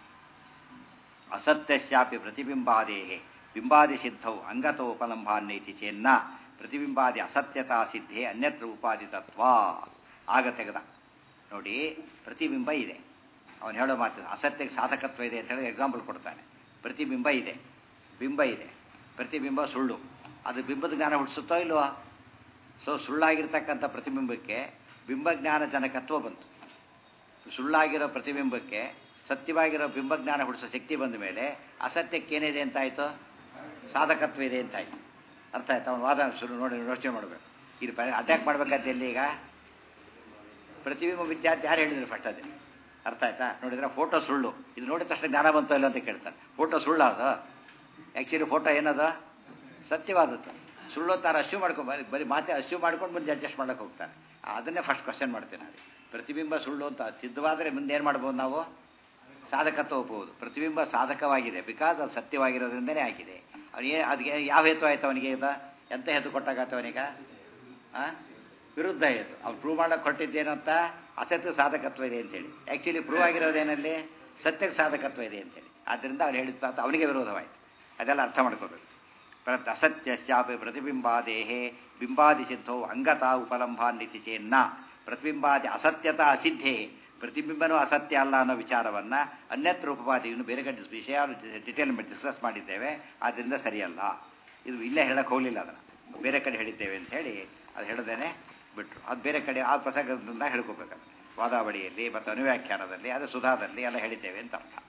ಅಸತ್ಯಶ್ಯಾಪಿ ಪ್ರತಿಬಿಂಬಾದೇಹೆ ಬಿಂಬಾದಿ ಸಿದ್ಧವು ಅಂಗತೋ ಉಪಲಂಬಾನ್ನೈತಿ ಚೇನ್ನ ಪ್ರತಿಬಿಂಬಾದಿ ಅಸತ್ಯತಾ ಸಿದ್ಧೆ ಅನ್ಯತ್ರ ಉಪಾದಿತತ್ವ ಆಗ ತೆಗೆದ ನೋಡಿ ಪ್ರತಿಬಿಂಬ ಇದೆ ಅವನು ಹೇಳೋ ಮಾತು ಅಸತ್ಯಕ್ಕೆ ಸಾಧಕತ್ವ ಇದೆ ಅಂತ ಹೇಳಿ ಎಕ್ಸಾಂಪಲ್ ಕೊಡ್ತಾನೆ ಪ್ರತಿಬಿಂಬ ಇದೆ ಬಿಂಬ ಇದೆ ಪ್ರತಿಬಿಂಬ ಸುಳ್ಳು ಅದು ಬಿಂಬದ ಜ್ಞಾನ ಹುಟ್ಟಿಸುತ್ತೋ ಇಲ್ವೋ ಸೊ ಸುಳ್ಳಾಗಿರ್ತಕ್ಕಂಥ ಪ್ರತಿಬಿಂಬಕ್ಕೆ ಬಿಂಬಜ್ಞಾನ ಜನಕತ್ವ ಬಂತು ಸುಳ್ಳಾಗಿರೋ ಪ್ರತಿಬಿಂಬಕ್ಕೆ ಸತ್ಯವಾಗಿರೋ ಬಿಂಬಜ್ಞಾನ ಹುಟ್ಟಿಸೋ ಶಕ್ತಿ ಬಂದ ಮೇಲೆ ಅಸತ್ಯಕ್ಕೇನಿದೆ ಅಂತಾಯ್ತು ಸಾಧಕತ್ವ ಇದೆ ಅಂತಾಯ್ತು ಅರ್ಥ ಆಯ್ತು ಅವನು ವಾದ ಶುರು ನೋಡಿ ಯೋಚನೆ ಮಾಡಬೇಕು ಇದು ಅಟ್ಯಾಕ್ ಮಾಡ್ಬೇಕಂತ ಎಲ್ಲಿ ಈಗ ಪ್ರತಿಬಿಂಬ ವಿದ್ಯಾರ್ಥಿ ಯಾರು ಹೇಳಿದ್ರು ಫಸ್ಟ್ ಅದೇ ಅರ್ಥ ಆಯ್ತಾ ನೋಡಿದ್ರೆ ಫೋಟೋ ಸುಳ್ಳು ಇದು ನೋಡಿದ ತಕ್ಷಣ ಜ್ಞಾನ ಬಂತು ಇಲ್ಲ ಅಂತ ಕೇಳ್ತಾರೆ ಫೋಟೋ ಸುಳ್ಳು ಅದು ಆ್ಯಕ್ಚುಲಿ ಫೋಟೋ ಏನದ ಸತ್ಯವಾದದ್ದು ಸುಳ್ಳು ತಾನು ಅಶ್ಯೂ ಮಾಡ್ಕೊಂಡು ಬರೀ ಬರೀ ಮಾತೆ ಅಶ್ಯೂ ಮಾಡ್ಕೊಂಡು ಮುಂದೆ ಅಡ್ಜಸ್ಟ್ ಮಾಡಕ್ಕೆ ಹೋಗ್ತಾರೆ ಅದನ್ನೇ ಫಸ್ಟ್ ಕ್ವಶನ್ ಮಾಡ್ತೇನೆ ನಾನು ಪ್ರತಿಬಿಂಬ ಸುಳ್ಳು ಅಂತ ಸಿದ್ಧವಾದರೆ ಮುಂದೆ ಏನು ಮಾಡ್ಬೋದು ನಾವು ಸಾಧಕತ್ವ ಒಪ್ಪಬಹುದು ಪ್ರತಿಬಿಂಬ ಸಾಧಕವಾಗಿದೆ ಬಿಕಾಸ್ ಅದು ಸತ್ಯವಾಗಿರೋದ್ರಿಂದನೇ ಆಗಿದೆ ಅವನಿಗೆ ಅದಕ್ಕೆ ಯಾವ ಹೇತು ಆಯ್ತು ಅವನಿಗೆ ಈಗ ಎಂತ ಹೇತು ಕೊಟ್ಟಾಗತ್ತ ಅವನಿಗ ವಿರುದ್ಧ ಹೇತು ಅವ್ನು ಪ್ರೂವ್ ಮಾಡಕ್ಕೆ ಕೊಟ್ಟಿದ್ದೇನಂತ ಅಸತ್ಯ ಸಾಧಕತ್ವ ಇದೆ ಅಂತೇಳಿ ಆ್ಯಕ್ಚುಲಿ ಪ್ರೂವ್ ಆಗಿರೋದೇನಲ್ಲಿ ಸತ್ಯಕ್ಕೆ ಸಾಧಕತ್ವ ಇದೆ ಅಂತೇಳಿ ಆದ್ದರಿಂದ ಅವ್ನು ಹೇಳಿದ್ದ ಅಂತ ಅವನಿಗೆ ವಿರೋಧವಾಯಿತು ಅದೆಲ್ಲ ಅರ್ಥ ಮಾಡ್ಕೋಬೇಕು ಪ್ರತ್ ಅಸತ್ಯಶ್ಯಾಪಿ ಪ್ರತಿಬಿಂಬಾದೇಹೇ ಬಿಂಬಾದಿ ಸಿದ್ಧೋ ಅಂಗತ ಉಪಲಂಬಾನ್ನಿತಿ ಚೇನ್ನ ಪ್ರತಿಬಿಂಬಾದಿ ಅಸತ್ಯತಾ ಅಸಿದ್ಧೇ ಪ್ರತಿಬಿಂಬನೂ ಅಸತ್ಯ ಅಲ್ಲ ಅನ್ನೋ ವಿಚಾರವನ್ನ ಅನ್ಯತ್ರ ಉಪವಾದಿ ಇನ್ನು ಬೇರೆ ಕಡೆ ವಿಷಯ ಡಿಟೇಲ್ ಡಿಸ್ಕಸ್ ಮಾಡಿದ್ದೇವೆ ಆದ್ದರಿಂದ ಸರಿಯಲ್ಲ ಇದು ಇಲ್ಲೇ ಹೇಳಕ್ಕೆ ಹೋಗಲಿಲ್ಲ ಅದನ್ನು ಬೇರೆ ಕಡೆ ಹೇಳಿದ್ದೇವೆ ಅಂತ ಹೇಳಿ ಅದು ಹೇಳದೇನೆ ಬಿಟ್ರು ಅದು ಬೇರೆ ಕಡೆ ಆ ಪ್ರಸಂಗದಿಂದ ಹೇಳ್ಕೋಬೇಕಲ್ಲ ವಾದಾವಳಿಯಲ್ಲಿ ಮತ್ತು ಅನುವ್ಯಾಖ್ಯಾನದಲ್ಲಿ ಅದು ಸುಧಾದಲ್ಲಿ ಎಲ್ಲ ಹೇಳಿದ್ದೇವೆ ಅಂತ ಅರ್ಥ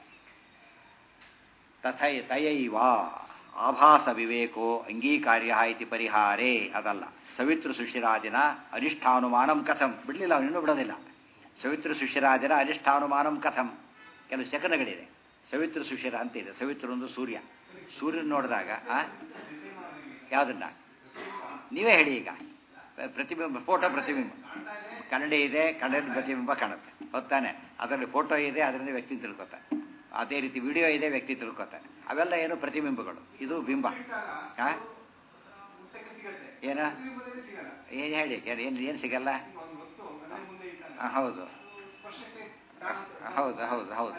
ತಥೈ ತಯೈವ ಆಭಾಸ ವಿವೇಕೋ ಅಂಗೀಕಾರ್ಯ ಇತಿ ಪರಿಹಾರೇ ಅದಲ್ಲ ಸವಿತೃ ಸುಶಿರಾದಿನ ಅನಿಷ್ಠಾನುಮಾನಂ ಕಥಂ ಬಿಡಲಿಲ್ಲ ಅವನು ಇನ್ನೂ ಬಿಡೋದಿಲ್ಲ ಸವಿತೃ ಸುಶಿರಾದಿನ ಅನಿಷ್ಠಾನುಮಾನಂ ಕಥಂ ಕೆಲವು ಶಕನಗಳಿದೆ ಸವಿತೃ ಸುಶಿರ ಅಂತ ಇದೆ ಸವಿತೃ ಒಂದು ಸೂರ್ಯ ಸೂರ್ಯನ ನೋಡಿದಾಗ ಯಾವುದನ್ನ ನೀವೇ ಹೇಳಿ ಈಗ ಪ್ರತಿಬಿಂಬ ಫೋಟೋ ಪ್ರತಿಬಿಂಬ ಕನ್ನಡಿ ಇದೆ ಕನ್ನಡ ಪ್ರತಿಬಿಂಬ ಕಾಣುತ್ತೆ ಹೊತ್ತಾನೆ ಅದರಲ್ಲಿ ಫೋಟೋ ಇದೆ ಅದರಿಂದ ವ್ಯಕ್ತಿ ತಿಳ್ಕೊತಾನೆ ಅದೇ ರೀತಿ ವಿಡಿಯೋ ಇದೆ ವ್ಯಕ್ತಿ ತಿಳ್ಕೊತಾನೆ ಅವೆಲ್ಲ ಏನು ಪ್ರತಿಬಿಂಬಗಳು ಇದು ಬಿಂಬ ಹಾ ಏನ ಏನು ಹೇಳಿ ಏನು ಏನು ಸಿಗಲ್ಲ ಹೌದು ಹೌದು ಹೌದು ಹೌದು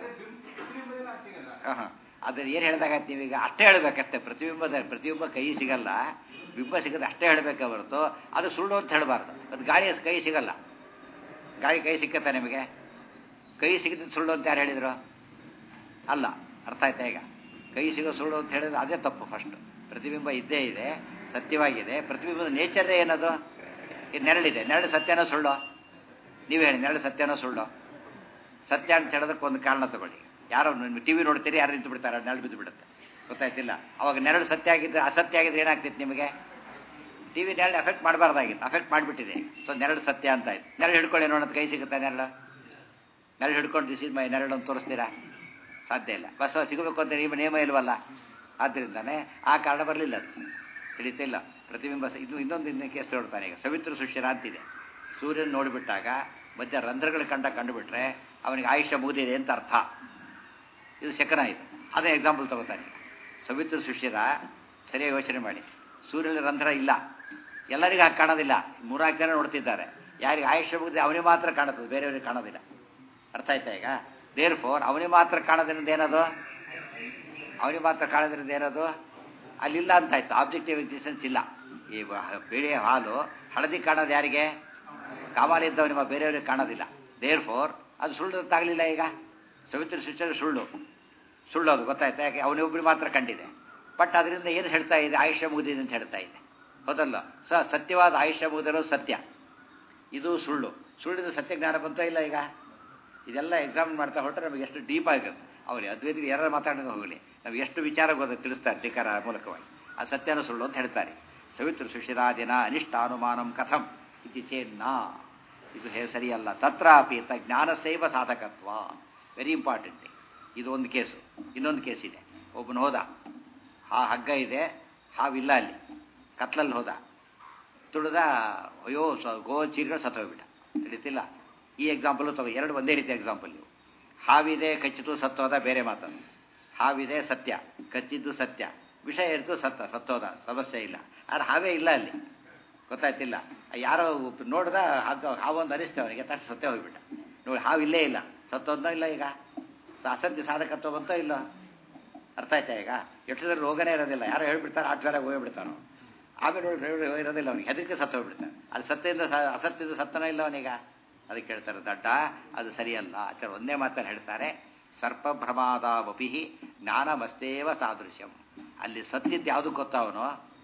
ಹಾಂ ಅದನ್ನ ಏನು ಹೇಳ್ದಾಗತ್ತೆ ನೀವೀಗ ಅಷ್ಟೇ ಹೇಳ್ಬೇಕಷ್ಟೇ ಪ್ರತಿಬಿಂಬದ ಪ್ರತಿಬಿಂಬ ಕೈ ಸಿಗಲ್ಲ ಬಿಂಬ ಸಿಗದ ಅಷ್ಟೇ ಹೇಳಬೇಕೆ ಹೊರತು ಅದು ಸುಳ್ಳು ಅಂತ ಹೇಳಬಾರ್ದು ಅದು ಗಾಳಿಯ ಕೈ ಸಿಗಲ್ಲ ಗಾಳಿ ಕೈ ಸಿಕ್ಕತ್ತ ನಿಮಗೆ ಕೈ ಸಿಗದ ಸುಳ್ಳು ಅಂತ ಯಾರು ಹೇಳಿದ್ರು ಅಲ್ಲ ಅರ್ಥ ಆಯ್ತಾ ಈಗ ಕೈ ಸಿಗೋ ಸುಳ್ಳು ಅಂತ ಹೇಳಿದ್ರೆ ಅದೇ ತಪ್ಪು ಫಸ್ಟ್ ಪ್ರತಿಬಿಂಬ ಇದ್ದೇ ಇದೆ ಸತ್ಯವಾಗಿದೆ ಪ್ರತಿಬಿಂಬದ ನೇಚರೇ ಏನದು ಇದು ನೆರಳಿದೆ ನೆರಳು ಸತ್ಯನೋ ಸುಳ್ಳು ನೀವು ಹೇಳಿ ನೆರಳು ಸತ್ಯನೋ ಸುಳ್ಳು ಸತ್ಯ ಅಂತ ಹೇಳೋದಕ್ಕೆ ಒಂದು ಕಾರಣ ತಗೊಳ್ಳಿ ಯಾರೋ ಟಿ ವಿ ನೋಡ್ತೀರಿ ಯಾರು ನಿಂತು ಬಿಡ್ತಾರೆ ನೆರಳು ಬಿದ್ದು ಬಿಡುತ್ತೆ ಗೊತ್ತಾಯ್ತಿಲ್ಲ ಅವಾಗ ನೆರಳು ಸತ್ಯ ಆಗಿದ್ರೆ ಅಸತ್ಯ ಆಗಿದ್ರೆ ಏನಾಗ್ತಿತ್ತು ನಿಮಗೆ ಟಿ ವಿ ನೆರಳು ಎಫೆಕ್ಟ್ ಮಾಡಬಾರ್ದಾಗಿತ್ತು ಅಫೆಕ್ಟ್ ಮಾಡಿಬಿಟ್ಟಿದೆ ಸೊ ನೆರಳು ಸತ್ಯ ಅಂತ ಆಯ್ತು ನೆರಳು ಹಿಡ್ಕೊಳ್ಳಿ ನೋಡೋದು ಕೈ ಸಿಗುತ್ತೆ ನೆರಳು ನೆರಳು ಹಿಡ್ಕೊಂಡು ದಿಸ್ ಮೈ ನೆರಳು ತೋರಿಸ್ತೀರಾ ಸಾಧ್ಯ ಇಲ್ಲ ಬಸ್ ಸಿಗಬೇಕು ಅಂತ ನಿಮ್ಮ ನಿಯಮ ಇಲ್ವಲ್ಲ ಆದ್ದರಿಂದಾನೆ ಆ ಕಾರಣ ಬರಲಿಲ್ಲ ಅದು ತಿಳಿತಿಲ್ಲ ಪ್ರತಿಬಿಂಬ ಇದು ಇನ್ನೊಂದು ಇನ್ನೊಂದು ಕೇಸ್ ನೋಡ್ತಾನೆ ಈಗ ಸವಿತ್ರ ಸುಶ್ಯರ ಅಂತಿದೆ ಸೂರ್ಯನ ನೋಡಿಬಿಟ್ಟಾಗ ಮಧ್ಯ ರಂಧ್ರಗಳು ಕಂಡ ಕಂಡುಬಿಟ್ರೆ ಅವನಿಗೆ ಆಯುಷ್ಯ ಮುಗಿದಿದೆ ಅಂತ ಅರ್ಥ ಇದು ಶಕನ ಇದು ಅದೇ ಎಕ್ಸಾಂಪಲ್ ತಗೋತಾನೆ ಸವಿತ್ರ ಸುಶ್ಯರ ಸರಿಯಾಗಿ ಯೋಚನೆ ಮಾಡಿ ಸೂರ್ಯನ ರಂಧ್ರ ಇಲ್ಲ ಎಲ್ಲರಿಗೂ ಹಾಗೆ ಕಾಣೋದಿಲ್ಲ ಮೂರಾರು ಜನ ನೋಡ್ತಿದ್ದಾರೆ ಯಾರಿಗೆ ಆಯುಷ್ಯ ಮುಗಿದ್ರೆ ಅವನಿಗೆ ಮಾತ್ರ ಕಾಣುತ್ತದೆ ಬೇರೆಯವ್ರಿಗೆ ಕಾಣೋದಿಲ್ಲ ಅರ್ಥ ಆಯ್ತಾ ಈಗ ದೇರ್ ಫೋರ್ ಅವನಿಗೆ ಮಾತ್ರ ಕಾಣೋದ್ರಿಂದ ಏನದು ಅವನಿಗೆ ಮಾತ್ರ ಕಾಣೋದ್ರಿಂದ ಏನದು ಅಲ್ಲಿಲ್ಲ ಅಂತ ಆಯ್ತು ಆಬ್ಜೆಕ್ಟಿವ್ ಎಕ್ಸಿಸ್ಟೆನ್ಸ್ ಇಲ್ಲ ಈ ಬೇಳೆ ಹಾಲು ಹಳದಿ ಕಾಣೋದು ಯಾರಿಗೆ ಕಾಮಾಲಿದ್ದವನಿಗೆ ಬೇರೆಯವ್ರಿಗೆ ಕಾಣೋದಿಲ್ಲ ದೇರ್ ಫೋರ್ ಅದು ಸುಳ್ಳು ತಾಗಲಿಲ್ಲ ಈಗ ಸವಿತ್ರ ಸುಚ್ಚರ ಸುಳ್ಳು ಸುಳ್ಳು ಅದು ಗೊತ್ತಾಯ್ತಾ ಯಾಕೆ ಅವನಿಗೊಬ್ಬರು ಮಾತ್ರ ಕಂಡಿದೆ ಬಟ್ ಅದರಿಂದ ಏನು ಹೇಳ್ತಾ ಇದೆ ಆಯುಷ್ಯ ಮುಗಿದಿದೆ ಅಂತ ಹೇಳ್ತಾ ಇದೆ ಹೌದಲ್ಲ ಸ ಸತ್ಯವಾದ ಆಯುಷ್ಯ ಮುಗಿದಿರೋದು ಸತ್ಯ ಇದು ಸುಳ್ಳು ಸುಳ್ಳಿದ ಸತ್ಯ ಜ್ಞಾನ ಬಂತೋ ಇಲ್ಲ ಈಗ ಇದೆಲ್ಲ ಎಕ್ಸಾಮಿನ್ ಮಾಡ್ತಾ ಹೊರಟ್ರೆ ನಮಗೆ ಎಷ್ಟು ಡೀಪ್ ಆಗಿರುತ್ತೆ ಅವ್ರಿಗೆ ಅದ್ವೈತಿಗೆ ಯಾರು ಮಾತಾಡೋದು ಹೋಗಲಿ ನಮ್ಗೆ ಎಷ್ಟು ವಿಚಾರ ಗೊತ್ತ ತಿಳಿಸ್ತಾರೆ ಧಿಕಾರ ಮೂಲಕವಾಗಿ ಆ ಸತ್ಯನ ಸುಳ್ಳು ಅಂತ ಹೇಳ್ತಾರೆ ಸವಿತ್ರ ಸುಶಿರಾದಿನ ಅನಿಷ್ಟಾನುಮಾನಂ ಕಥಂ ಇತಿ ಚೇನ್ನ ಇದು ಹೇ ಸರಿಯಲ್ಲ ತತ್ರಾಪಿ ತ ಜ್ಞಾನಸೈವ ಸಾಧಕತ್ವ ವೆರಿ ಇಂಪಾರ್ಟೆಂಟ್ ಇದು ಒಂದು ಕೇಸು ಇನ್ನೊಂದು ಕೇಸ್ ಇದೆ ಒಬ್ಬನು ಹೋದ ಆ ಹಗ್ಗ ಇದೆ ಹಾವಿಲ್ಲ ಅಲ್ಲಿ ಕತ್ಲಲ್ಲಿ ಹೋದ ತುಳಿದ ಅಯ್ಯೋ ಸ ಗೋ ಚೀರ್ಗಳು ಸತ್ತೋಗ್ಬಿಟ್ಟ ತಿಳಿತಿಲ್ಲ ಈ ಎಕ್ಸಾಂಪಲು ತಗೋ ಎರಡು ಒಂದೇ ರೀತಿ ಎಕ್ಸಾಂಪಲ್ ನೀವು ಹಾವಿದೆ ಕಚ್ಚಿತು ಸತ್ತೋದ ಬೇರೆ ಮಾತನ್ನು ಹಾವಿದೆ ಸತ್ಯ ಕಚ್ಚಿದ್ದು ಸತ್ಯ ವಿಷಯ ಇರ್ತೂ ಸತ್ತ ಸತ್ತೋದ ಸಮಸ್ಯೆ ಇಲ್ಲ ಆದ್ರೆ ಹಾವೇ ಇಲ್ಲ ಅಲ್ಲಿ ಗೊತ್ತಾಯ್ತಿಲ್ಲ ಯಾರೋ ನೋಡ್ದ ಹಾಗ ಹಾವೊಂದು ಅನಿಸ್ತೇವೆ ಅವನಿಗೆ ತಟ್ಟು ಸತ್ತೇ ಹೋಗ್ಬಿಟ್ಟ ನೋಡಿ ಹಾವು ಇಲ್ಲೇ ಇಲ್ಲ ಸತ್ತೋದ್ನೋ ಇಲ್ಲ ಈಗ ಸೊ ಅಸತ್ಯ ಸಾಧಕತ್ವ ಬಂತೋ ಇಲ್ಲ ಅರ್ಥ ಆಯ್ತಾ ಈಗ ಎಷ್ಟು ಜನ ರೋಗನೇ ಇರೋದಿಲ್ಲ ಯಾರೋ ಹೇಳ್ಬಿಡ್ತಾರೆ ಆಟ ಬೇರೆ ಹೋಗ್ಬಿಡ್ತಾನೋ ಆಮೇಲೆ ನೋಡಿ ಇರೋದಿಲ್ಲ ಅವನಿಗೆ ಹೆದರಿಕೆ ಸತ್ತು ಹೋಗ್ಬಿಡ್ತಾನೆ ಅದು ಸತ್ಯದಿಂದ ಸ- ಅಸತ್ಯದ ಸತ್ತನೋ ಇಲ್ಲ ಅವನೀಗ ಅದಕ್ಕೆ ಹೇಳ್ತಾರೆ ದಡ್ಡ ಅದು ಸರಿಯಲ್ಲ ಆಚಾರ ಒಂದೇ ಮಾತಲ್ಲಿ ಹೇಳ್ತಾರೆ ಸರ್ಪಭ್ರಮಾದಾವಪಿ ಜ್ಞಾನಮಸ್ತೇವ ಸಾದೃಶ್ಯಂ ಅಲ್ಲಿ ಸತ್ಯದ್ದು ಯಾವುದು ಗೊತ್ತಾವನು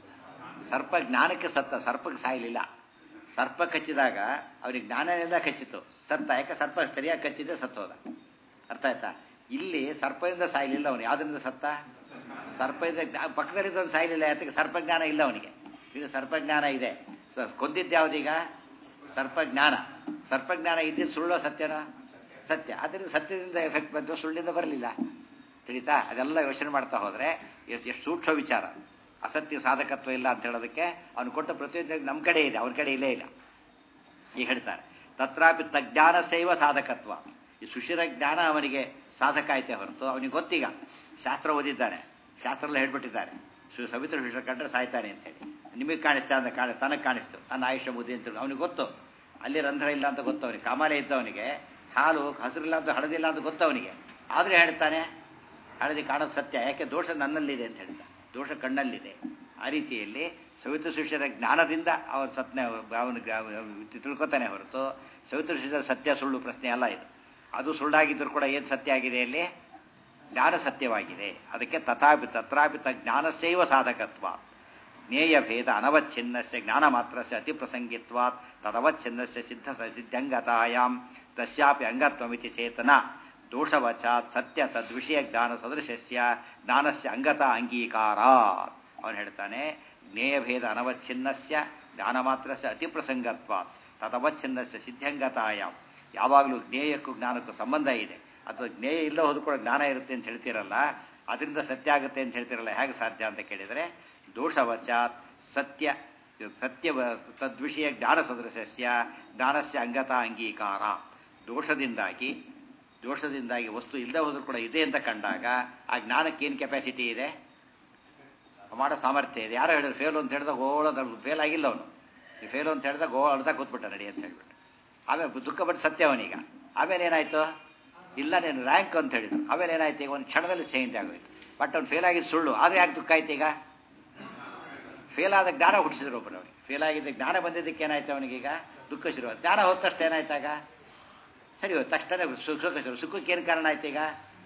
ಸರ್ಪ ಜ್ಞಾನಕ್ಕೆ ಸತ್ತ ಸರ್ಪಕ್ಕೆ ಸಾಯಲಿಲ್ಲ ಸರ್ಪ ಕಚ್ಚಿದಾಗ ಅವನಿಗೆ ಜ್ಞಾನನೆಲ್ಲ ಕಚ್ಚಿತು ಸತ್ತ ಯಾಕೆ ಸರ್ಪ ಸರಿಯಾಗಿ ಕಚ್ಚಿದೆ ಸತ್ತೋದ ಅರ್ಥ ಆಯ್ತಾ ಇಲ್ಲಿ ಸರ್ಪದಿಂದ ಸಾಯಲಿಲ್ಲ ಅವನು ಯಾವ್ದ್ರಿಂದ ಸತ್ತ ಸರ್ಪದಿಂದ ಜ್ಞಾ- ಪಕ್ಕದಲ್ಲಿದ್ದವನು ಸಾಯಲಿಲ್ಲ ಯಾತಕ್ಕೆ ಸರ್ಪಜ್ಞಾನ ಇಲ್ಲ ಅವನಿಗೆ ಇದು ಸರ್ಪಜ್ಞಾನ ಇದೆ ಸ ಕೊಂದಿದ್ದು ಯಾವುದೀಗ ಸರ್ಪಜ್ಞಾನ ಸರ್ಪಜ್ಞಾನ ಇದ್ದಿದ್ದು ಸುಳ್ಳು ಸತ್ಯನ ಸತ್ಯ ಅದರಿಂದ ಸತ್ಯದಿಂದ ಎಫೆಕ್ಟ್ ಬಂತು ಸುಳ್ಳಿಂದ ಬರಲಿಲ್ಲ ತಿಳಿತಾ ಅದೆಲ್ಲ ಯೋಚನೆ ಮಾಡ್ತಾ ಹೋದ್ರೆ ಎಷ್ಟು ಎಷ್ಟು ಸೂಕ್ಷ್ಮ ವಿಚಾರ ಅಸತ್ಯ ಸಾಧಕತ್ವ ಇಲ್ಲ ಅಂತ ಹೇಳೋದಕ್ಕೆ ಅವನು ಕೊಟ್ಟ ಪ್ರತಿಯೊಂದು ನಮ್ಮ ಕಡೆ ಇದೆ ಅವನ ಕಡೆ ಇಲ್ಲೇ ಇಲ್ಲ ಈಗ ಹೇಳ್ತಾರೆ ತತ್ರಾಪಿ ತಜ್ಞಾನ ಸೇವ ಸಾಧಕತ್ವ ಈ ಸುಶಿರ ಜ್ಞಾನ ಅವನಿಗೆ ಸಾಧಕ ಐತೆ ಹೊರತು ಅವನಿಗೆ ಗೊತ್ತೀಗ ಶಾಸ್ತ್ರ ಓದಿದ್ದಾನೆ ಶಾಸ್ತ್ರ ಹೇಳ್ಬಿಟ್ಟಿದ್ದಾರೆ ಸು ಸವಿತ್ರ ಶಿಷ್ಯ ಕಂಡ್ರೆ ಸಾಯ್ತಾನೆ ಅಂತ ಹೇಳಿ ನಿಮಗೆ ಕಾಣಿಸ್ತಾ ಅಂತ ಕಾಣ ತನಗೆ ಕಾಣಿಸ್ತು ನನ್ನ ಆಯುಷ್ಯ ಮುದ್ದೆ ಅಂತ ಅವನಿಗೆ ಗೊತ್ತು ಅಲ್ಲಿ ರಂಧ್ರ ಇಲ್ಲ ಅಂತ ಗೊತ್ತು ಅವನಿಗೆ ಕಾಮಾಲೆ ಇದ್ದವನಿಗೆ ಹಾಲು ಹಸಿರಿಲ್ಲ ಅಂತ ಹಳದಿಲ್ಲ ಅಂತ ಗೊತ್ತು ಅವನಿಗೆ ಆದರೆ ಹೇಳ್ತಾನೆ ಹಳದಿ ಕಾಣೋದು ಸತ್ಯ ಯಾಕೆ ದೋಷ ನನ್ನಲ್ಲಿದೆ ಅಂತ ಹೇಳ್ತಾ ದೋಷ ಕಣ್ಣಲ್ಲಿದೆ ಆ ರೀತಿಯಲ್ಲಿ ಸವಿತ್ರ ಶಿಷ್ಯರ ಜ್ಞಾನದಿಂದ ಅವನ ಸತ್ನ ಅವನಿಗೆ ತಿಳ್ಕೊತಾನೆ ಹೊರತು ಸವಿತ್ರ ಶಿಷ್ಯರ ಸತ್ಯ ಸುಳ್ಳು ಪ್ರಶ್ನೆ ಅಲ್ಲ ಇದು ಅದು ಸುಳ್ಳಾಗಿದ್ದರೂ ಕೂಡ ಏನು ಸತ್ಯ ಆಗಿದೆ ಅಲ್ಲಿ ಜ್ಞಾನ ಸತ್ಯವಾಗಿದೆ ಅದಕ್ಕೆ ತಥಾಪಿ ತತ್ರಾಪಿ ತ ಜ್ಞಾನಸ್ಯೈವ ಸಾಧಕತ್ವ ಜ್ಞೇಯ ಭೇದ ಅನವಚ್ಛಿನ್ನಸ್ಯ ಜ್ಞಾನ ಮಾತ್ರಸ್ಯ ಅತಿಪ್ರಸಂಗಿತ್ವಾತ್ ತದವಚ್ಛಿನ್ನಸ್ಯ ಸಿದ್ಧ ಸಿದ್ಧಂಗತಾಯಾಮ್ ತಸ್ಯಾಪಿ ಅಂಗತ್ವಮಿತಿ ಚೇತನ ದೋಷವಚಾತ್ ಸತ್ಯ ತದ್ವಿಷಯ ಜ್ಞಾನ ಸದೃಶಸ್ಯ ಜ್ಞಾನಸ್ಯ ಅಂಗತ ಅಂಗೀಕಾರ ಅವನು ಹೇಳ್ತಾನೆ ಜ್ಞೇಯಭೇದ ಅನವಚ್ಛಿನ್ನಸ್ಯ ಜ್ಞಾನ ಮಾತ್ರಸ್ಯ ಅತಿಪ್ರಸಂಗತ್ವಾತ್ ತದವಚ್ಛಿನ್ನಸ್ಯ ಸಿದ್ಧಂಗತಾಯಾಮ್ ಯಾವಾಗಲೂ ಜ್ಞೇಯಕ್ಕೂ ಜ್ಞಾನಕ್ಕೂ ಸಂಬಂಧ ಇದೆ ಅಥವಾ ಜ್ಞೇಯ ಇಲ್ಲ ಹೋದ್ರೂ ಕೂಡ ಜ್ಞಾನ ಇರುತ್ತೆ ಅಂತ ಹೇಳ್ತಿರಲ್ಲ ಅದರಿಂದ ಸತ್ಯ ಆಗುತ್ತೆ ಅಂತ ಹೇಳ್ತಿರಲ್ಲ ಹೇಗೆ ಸಾಧ್ಯ ಅಂತ ಕೇಳಿದರೆ ದೋಷವಚಾತ್ ಸತ್ಯ ಸತ್ಯ ತದ್ವಿಷಯ ಜ್ಞಾನ ಸದೃಶಸ್ಯ ಜ್ಞಾನಸ್ಯ ಅಂಗತ ಅಂಗೀಕಾರ ದೋಷದಿಂದಾಗಿ ದೋಷದಿಂದಾಗಿ ವಸ್ತು ಇಲ್ಲದೆ ಹೋದ್ರೂ ಕೂಡ ಇದೆ ಅಂತ ಕಂಡಾಗ ಆ ಜ್ಞಾನಕ್ಕೆ ಏನು ಕೆಪಾಸಿಟಿ ಇದೆ ಮಾಡೋ ಸಾಮರ್ಥ್ಯ ಇದೆ ಯಾರೋ ಹೇಳಿದ್ರು ಫೇಲು ಅಂತ ಹೇಳಿದಾಗ ಓಳೋದ ಫೇಲ್ ಆಗಿಲ್ಲ ಅವನು ಈ ಫೇಲು ಅಂತ ಹೇಳಿದಾಗ ಗೋ ಅಳ್ದಾಗ ಕೂತ್ಬಿಟ್ಟ ನಡಿ ಅಂತ ಹೇಳ್ಬಿಟ್ಟು ಆಮೇಲೆ ದುಃಖ ಪಟ್ಟು ಸತ್ಯ ಅವನೀಗ ಆಮೇಲೆ ಏನಾಯ್ತು ಇಲ್ಲ ನೀನು ರ್ಯಾಂಕ್ ಅಂತ ಹೇಳಿದ್ರು ಆಮೇಲೆ ಏನಾಯ್ತು ಈಗ ಒಂದು ಕ್ಷಣದಲ್ಲಿ ಚೇಂಜ್ ಆಗೋಯ್ತು ಬಟ್ ಅವ್ನು ಫೇಲ್ ಆಗಿದ್ದು ಸುಳ್ಳು ಆದರೆ ಯಾಕೆ ದುಃಖ ಆಯ್ತು ಈಗ ಫೇಲ್ ಆದ ಜ್ಞಾನ ಹುಟ್ಟಿಸಿದ್ರು ಒಬ್ಬರು ಅವನಿಗೆ ಫೇಲ್ ಆಗಿದ್ದ ಜ್ಞಾನ ಬಂದಿದ್ದಕ್ಕೆ ಏನಾಯ್ತು ಅವನಿಗೀಗ ದುಃಖ ಶುರು ಜ್ಞಾನ ಹೋದ ತಕ್ಷಣ ಏನಾಯ್ತಾಗ ಸರಿ ಹೋಯ್ತು ತಕ್ಷಣ ಸುಖ ಸುಖ ಶುರು ಸುಖಕ್ಕೆ ಏನು ಕಾರಣ ಆಯ್ತು ಈಗ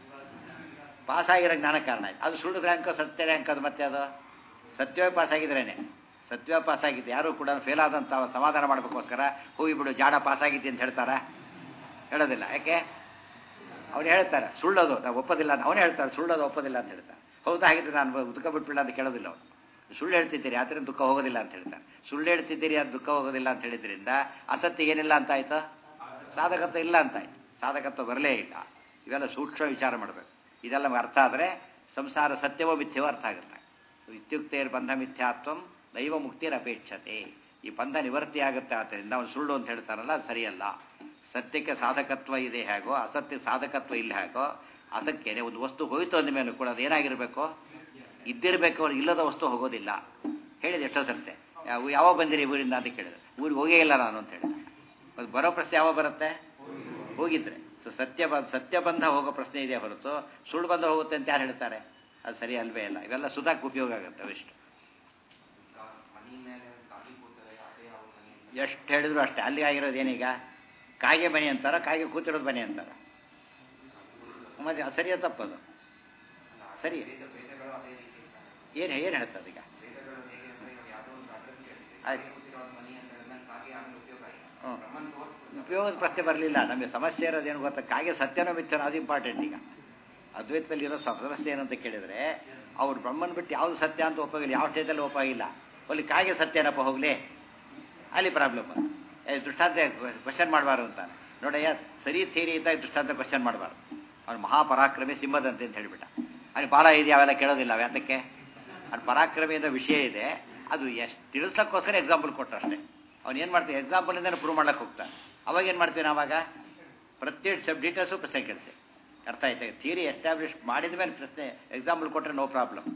ಪಾಸ್ ಆಗಿರೋ ಜ್ಞಾನ ಕಾರಣ ಆಯ್ತು ಅದು ಸುಳ್ಳು ರ್ಯಾಂಕ್ ಸತ್ಯ ರ್ಯಾಂಕ್ ಅದು ಮತ್ತೆ ಅದು ಸತ್ಯವೇ ಪಾಸ್ ಆಗಿದ್ರೇನೆ ಸತ್ಯವೇ ಪಾಸ್ ಆಗಿದ್ದು ಯಾರು ಕೂಡ ಫೇಲ್ ಆದಂತ ಸಮಾಧಾನ ಮಾಡಬೇಕೋಸ್ಕರ ಹೋಗಿ ಬಿಡು ಜಾಡ ಪಾಸ್ ಆಗಿದ್ದೆ ಅಂತ ಹೇಳ್ತಾರ ಹೇಳೋದಿಲ್ಲ ಯಾಕೆ ಅವ್ನು ಹೇಳ್ತಾರೆ ಸುಳ್ಳೋದು ನಾವು ಒಪ್ಪೋದಿಲ್ಲ ಅಂತ ಅವನೇ ಹೇಳ್ತಾರೆ ಸುಳ್ಳೋದು ಒಪ್ಪೋದಿಲ್ಲ ಅಂತ ಹೇಳ್ತಾರೆ ಹೌದಾ ಹಾಗಿದ್ರೆ ನಾನು ದುಃಖ ಬಿಟ್ಬಿಡ ಅಂತ ಕೇಳೋದಿಲ್ಲ ಅವನು ಸುಳ್ಳು ಹೇಳ್ತಿದ್ದೀರಿ ಆದ್ರೆ ದುಃಖ ಹೋಗೋದಿಲ್ಲ ಅಂತ ಹೇಳ್ತಾರೆ ಸುಳ್ಳು ಹೇಳ್ತಿದ್ದೀರಿ ಅದು ದುಃಖ ಹೋಗೋದಿಲ್ಲ ಅಂತ ಹೇಳಿದ್ರಿಂದ ಅಸತ್ಯ ಏನಿಲ್ಲ ಅಂತ ಆಯ್ತು ಸಾಧಕತ್ವ ಇಲ್ಲ ಅಂತ ಆಯ್ತು ಸಾಧಕತ್ವ ಬರಲೇ ಇಲ್ಲ ಇವೆಲ್ಲ ಸೂಕ್ಷ್ಮ ವಿಚಾರ ಮಾಡಬೇಕು ಇದೆಲ್ಲ ನಮ್ಗೆ ಅರ್ಥ ಆದರೆ ಸಂಸಾರ ಸತ್ಯವೋ ಮಿಥ್ಯವೋ ಅರ್ಥ ಆಗುತ್ತೆ ಇತ್ಯುಕ್ತೇರ್ ಬಂಧ ಮಿಥ್ಯಾತ್ವಂ ದೈವ ಮುಕ್ತಿರಪೇಕ್ಷತೆ ಈ ಬಂಧ ನಿವರ್ತಿ ಆಗುತ್ತೆ ಆದ್ದರಿಂದ ಅವನು ಸುಳ್ಳು ಅಂತ ಹೇಳ್ತಾರಲ್ಲ ಅದು ಸರಿಯಲ್ಲ ಸತ್ಯಕ್ಕೆ ಸಾಧಕತ್ವ ಇದೆ ಹೇಗೋ ಅಸತ್ಯ ಸಾಧಕತ್ವ ಇಲ್ಲ ಹೇಗೋ ಅದಕ್ಕೆ ಒಂದು ವಸ್ತು ಹೋಯಿತು ಅಂದ ಮೇಲೆ ಕೂಡ ಅದು ಏನಾಗಿರಬೇಕು ಇದ್ದಿರಬೇಕು ಅವ್ರು ಇಲ್ಲದ ವಸ್ತು ಹೋಗೋದಿಲ್ಲ ಹೇಳಿದೆ ಎಷ್ಟೋ ಸರ್ತೆ ಯಾವ- ಯಾವಾಗ ಬಂದಿರಿ ಊರಿಂದ ಅಂತ ಕೇಳಿದೆ ಊರಿಗೆ ಹೋಗೇ ಇಲ್ಲ ನಾನು ಅಂತ ಹೇಳಿದೆ ಅದು ಬರೋ ಪ್ರಶ್ನೆ ಯಾವಾಗ ಬರುತ್ತೆ ಹೋಗಿದ್ರೆ ಸೊ ಸತ್ಯ ಬ- ಸತ್ಯ ಬಂಧ ಹೋಗೋ ಪ್ರಶ್ನೆ ಇದೆ ಹೊರತು ಸುಳ್ಳು ಬಂಧ ಹೋಗುತ್ತೆ ಅಂತ ಯಾರು ಹೇಳ್ತಾರೆ ಅದು ಸರಿ ಅಲ್ವೇ ಇಲ್ಲ ಇವೆಲ್ಲ ಸುಧಾಕ್ ಉಪಯೋಗ ಆಗುತ್ತೆ ಅವಿಷ್ಟು ಎಷ್ಟು ಹೇಳಿದ್ರು ಅಷ್ಟೇ ಅಲ್ಲಿ ಆಗಿರೋದು ಏನೀಗ ಕಾಗೆ ಮನೆ ಅಂತಾರ ಕಾಗೆ ಕೂತಿರೋದು ಮನೆ ಅಂತಾರ ಮತ್ತೆ ಅದು ಸರಿಯೋ ತಪ್ಪದು ಸರಿ ಏನು ಏನು ಹೇಳ್ತದೆ ಈಗ ಆಯ್ತು ಹ್ಮ್. ಉಪಯೋಗದ ಪ್ರಶ್ನೆ ಬರಲಿಲ್ಲ ನಮಗೆ ಸಮಸ್ಯೆ ಇರೋದೇನು ಗೊತ್ತಾ ಕಾಗೆ ಸತ್ಯನೋ ಮಿಥ್ಯನೋ ಅದು ಇಂಪಾರ್ಟೆಂಟ್ ಈಗ ಅದ್ವೈತದಲ್ಲಿ ಇರೋ ಸ- ಸಮಸ್ಯೆ ಏನಂತ ಕೇಳಿದ್ರೆ ಅವ್ರು ಬ್ರಹ್ಮನ್ ಬಿಟ್ಟು ಯಾವುದು ಸತ್ಯ ಅಂತ ಒಪ್ಪಾಗಿಲ್ಲ ಯಾವ ಸ್ಟೇಜಲ್ಲಿ ಒಪ್ಪಾಗಿಲ್ಲ ಅಲ್ಲಿ ಕಾಗೆ ಸತ್ಯನಪ್ಪ ಹೋಗ್ಲಿ ಅಲ್ಲಿ ಪ್ರಾಬ್ಲಮ್ ದೃಷ್ಟಾಂತ ಕ್ವಶನ್ ಮಾಡಬಾರ್ದು ಅಂತ ನೋಡಯ್ಯ ಸರಿ ಥಿಯರಿ ಇದ್ದಾಗ ದೃಷ್ಟಾಂತ ಕ್ವಶನ್ ಮಾಡಬಾರ್ದು ಅವ್ನು ಮಹಾಪರಾಕ್ರಮಿ ಸಿಂಹದಂತೆ ಅಂತ ಹೇಳಿಬಿಟ್ಟ ಅಲ್ಲಿ ಬಾಲ ಇದೆ ಅವೆಲ್ಲ ಕೇಳೋದಿಲ್ಲ ಯಾತಕ್ಕೆ ಅದು ಪರಾಕ್ರಮಿಯಿಂದ ವಿಷಯ ಇದೆ ಅದು ಎಷ್ಟು ತಿಳಿಸೋಕ್ಕೋಸ್ಕರ ಎಕ್ಸಾಂಪಲ್ ಕೊಟ್ಟ ಅಷ್ಟೇ ಅವ್ನು ಏನು ಮಾಡ್ತೀವಿ ಎಕ್ಸಾಂಪಲಿಂದ ಪ್ರೂವ್ ಮಾಡಕ್ಕೆ ಹೋಗ್ತಾನೆ ಅವಾಗ ಏನು ಮಾಡ್ತೀವಿ ನಾವಾಗ ಪ್ರತ್ಯೇಕ ಸಬ್ ಡೀಟೇಲ್ಸು ಪ್ರಶ್ನೆ ಕೇಳ್ತೀವಿ ಅರ್ಥ ಆಯ್ತಾ ಥಿಯರಿ ಎಸ್ಟಾಬ್ಲಿಷ್ ಮಾಡಿದ ಮೇಲೆ ಪ್ರಶ್ನೆ ಎಕ್ಸಾಂಪಲ್ ಕೊಟ್ಟರೆ ನೋ ಪ್ರಾಬ್ಲಮ್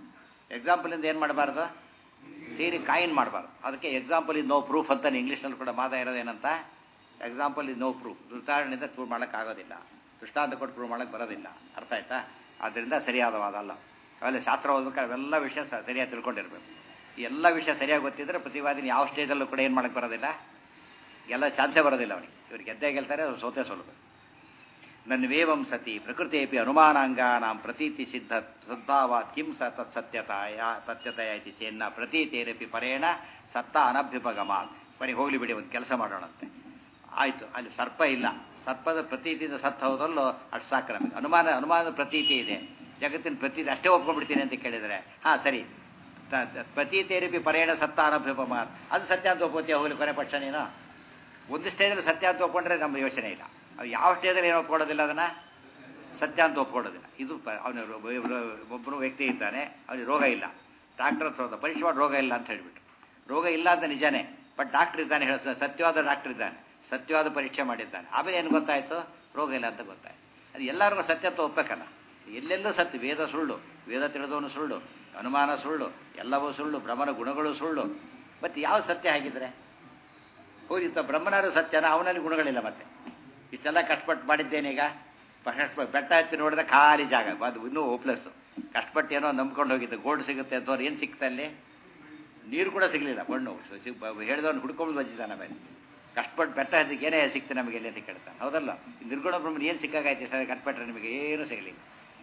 ಎಕ್ಸಾಂಪಲಿಂದ ಏನು ಮಾಡಬಾರ್ದು ಥಿಯರಿ ಕಾಯಿನ್ ಮಾಡಬಾರ್ದು ಅದಕ್ಕೆ ಎಕ್ಸಾಂಪಲ್ ಇಸ್ ನೋ ಪ್ರೂಫ್ ಅಂತ ಇಂಗ್ಲೀಷ್ನಲ್ಲಿ ಕೂಡ ಮಾತಾ ಇರೋದೇನಂತ ಎಕ್ಸಾಂಪಲ್ ಇಸ್ ನೋ ಪ್ರೂಫ್ ಉದಾಹರಣೆಯಿಂದ ಪ್ರೂವ್ ಮಾಡೋಕ್ಕಾಗೋದಿಲ್ಲ ದೃಷ್ಟಾಂತ ಕೊಟ್ಟು ಪ್ರೂವ್ ಮಾಡೋಕ್ಕೆ ಬರೋದಿಲ್ಲ ಅರ್ಥ ಆಯ್ತಾ ಆದ್ದರಿಂದ ಸರಿಯಾದ ವಾದ ಅಲ್ಲ ಆಮೇಲೆ ಶಾಸ್ತ್ರ ಓದ್ಬೇಕಾದ್ರೆ ಅವೆಲ್ಲ ವಿಷಯ ಸ- ಸರಿಯಾಗಿ ತಿಳ್ಕೊಂಡಿರ್ಬೇಕು ಈ ಎಲ್ಲ ವಿಷಯ ಸರಿಯಾಗಿ ಗೊತ್ತಿದ್ರೆ ಪ್ರತಿವಾದಿನ ಯಾವ ಸ್ಟೇಜಲ್ಲೂ ಕೂಡ ಏನು ಮಾಡಕ್ಕೆ ಬರೋದಿಲ್ಲ ಎಲ್ಲ ಚಾನ್ಸೇ ಬರೋದಿಲ್ಲ ಅವನಿಗೆ ಇವ್ರು ಗೆದ್ದೇ ಗೆಲ್ತಾರೆ ಅವ್ರು ಸೋತೆ ಸೋಲಬೇಕು ನನ್ವೇವಂ ಸತಿ ಪ್ರಕೃತಿಯಪಿ ಅನುಮಾನಾಂಗಾನಾಂ ಪ್ರತೀತಿ ಸಿದ್ಧ ಸದ್ಭಾವ ಕಿಂ ಸ ತತ್ಸತ್ಯತಾಯ ಸತ್ಯತೆಯ ಇತಿ ಚೇನ್ನ ಪ್ರತೀತೇರಪಿ ಪರೇಣ ಸತ್ತ ಅನಭ್ಯುಪಗಮಾತ್ ಬರೀ ಹೋಗ್ಲಿ ಬಿಡಿ ಒಂದು ಕೆಲಸ ಮಾಡೋಣಂತೆ ಆಯಿತು ಅಲ್ಲಿ ಸರ್ಪ ಇಲ್ಲ ಸರ್ಪದ ಪ್ರತೀತಿಯಿಂದ ಸತ್ತು ಹೋದಲ್ಲೋ ಅಷ್ಟು ಸಾಕು ನಮಗೆ ಅನುಮಾನ ಅನುಮಾನದ ಪ್ರತೀತಿ ಇದೆ ಜಗತ್ತಿನ ಪ್ರತೀತಿ ಅಷ್ಟೇ ಒಪ್ಕೊಂಡ್ಬಿಡ್ತೀನಿ ಅಂತ ಕೇಳಿದರೆ ಹಾಂ ಸರಿ ತ- ತ- ಪ್ರತೀತೇರಪಿ ಪರೇಣ ಸತ್ತ ಅನಭ್ಯುಪಮಾತ್ ಅದು ಸತ್ಯ ಅಂತ ಒಪ್ಕೋತೀಯ ಹೋಗ್ಲಿ ಕೊನೆ ಪಕ್ಷ ನೀನು ಒಂದು ಸ್ಟೇಜಲ್ಲಿ ಸತ್ಯ ಅಂತ ಒಪ್ಕೊಂಡ್ರೆ ನಮ್ಮ ಯೋಚನೆ ಇಲ್ಲ ಅದು ಯಾವ ಸ್ಟೇಜಲ್ಲಿ ಏನು ಒಪ್ಕೊಳ್ಳೋದಿಲ್ಲ ಅದನ್ನು ಸತ್ಯ ಅಂತ ಒಪ್ಕೊಳ್ಳೋದಿಲ್ಲ ಇದು ಅವನು ಒಬ್ಬರು ವ್ಯಕ್ತಿ ಇದ್ದಾನೆ ಅವನಿಗೆ ರೋಗ ಇಲ್ಲ ಡಾಕ್ಟರ್ ಹತ್ರ ಹೋದ ಪರೀಕ್ಷೆ ಮಾಡಿ ರೋಗ ಇಲ್ಲ ಅಂತ ಹೇಳಿಬಿಟ್ಟು ರೋಗ ಇಲ್ಲ ಅಂತ ನಿಜಾನೇ ಬಟ್ ಡಾಕ್ಟರ್ ಇದ್ದಾನೆ ಹೇಳ ಸತ್ಯವಾದ ಡಾಕ್ಟರ್ ಇದ್ದಾನೆ ಸತ್ಯವಾದ ಪರೀಕ್ಷೆ ಮಾಡಿದ್ದಾನೆ ಆಮೇಲೆ ಏನು ಗೊತ್ತಾಯಿತು ರೋಗ ಇಲ್ಲ ಅಂತ ಗೊತ್ತಾಯ್ತು ಅದು ಎಲ್ಲರಿಗೂ ಸತ್ಯತ್ವ ಒಪ್ಪಬೇಕಲ್ಲ ಎಲ್ಲೆಲ್ಲೂ ಸತ್ಯ ವೇದ ಸುಳ್ಳು ವೇದ ತಿಳಿದವನು ಸುಳ್ಳು ಅನುಮಾನ ಸುಳ್ಳು ಎಲ್ಲವೂ ಸುಳ್ಳು ಭ್ರಮನ ಗುಣಗಳು ಸುಳ್ಳು ಮತ್ತು ಯಾವ ಸತ್ಯ ಹಾಗಿದ್ರೆ ಹೋಗಿತ್ತ ಬ್ರಹ್ಮನಾರು ಸತ್ಯನ ಅವನಲ್ಲಿ ಗುಣಗಳಿಲ್ಲ ಮತ್ತೆ ಇಷ್ಟೆಲ್ಲ ಕಷ್ಟಪಟ್ಟು ಮಾಡಿದ್ದೇನೀಗ ಕಷ್ಟಪಟ್ಟು ಬೆಟ್ಟ ಹತ್ತಿ ನೋಡಿದ್ರೆ ಖಾಲಿ ಜಾಗ ಅದು ಇನ್ನೂ ಹೋಪ್ಲೆಸ್ ಕಷ್ಟಪಟ್ಟು ಏನೋ ನಂಬ್ಕೊಂಡು ಹೋಗಿದ್ದು ಗೋಲ್ಡ್ ಸಿಗುತ್ತೆ ಅಂತವ್ರು ಏನು ಸಿಕ್ತ ಅಲ್ಲಿ ನೀರು ಕೂಡ ಸಿಗಲಿಲ್ಲ ಮಣ್ಣು ಹೇಳಿದವನು ಹುಡ್ಕೊಂಡು ಬಂದಿದ್ದಾನೆ ಆಮೇಲೆ ಕಷ್ಟಪಟ್ಟು ಬೆಟ್ಟ ಹತ್ತಿಗೆ ಏನೇ ಸಿಕ್ತು ನಮಗೆ ಎಲ್ಲಿ ಅಂತ ಕೇಳ್ತಾನೆ ಹೌದಲ್ಲ ಈ ನಿರ್ಗುಣ ಬ್ರಹ್ಮನ್ ಏನು ಸಿಕ್ಕಾಗೈತೆ ಸರ್ ಕಷ್ಟಪಟ್ಟರೆ ನಿಮಗೆ ಏನೂ ಸಿಗಲಿಲ್ಲ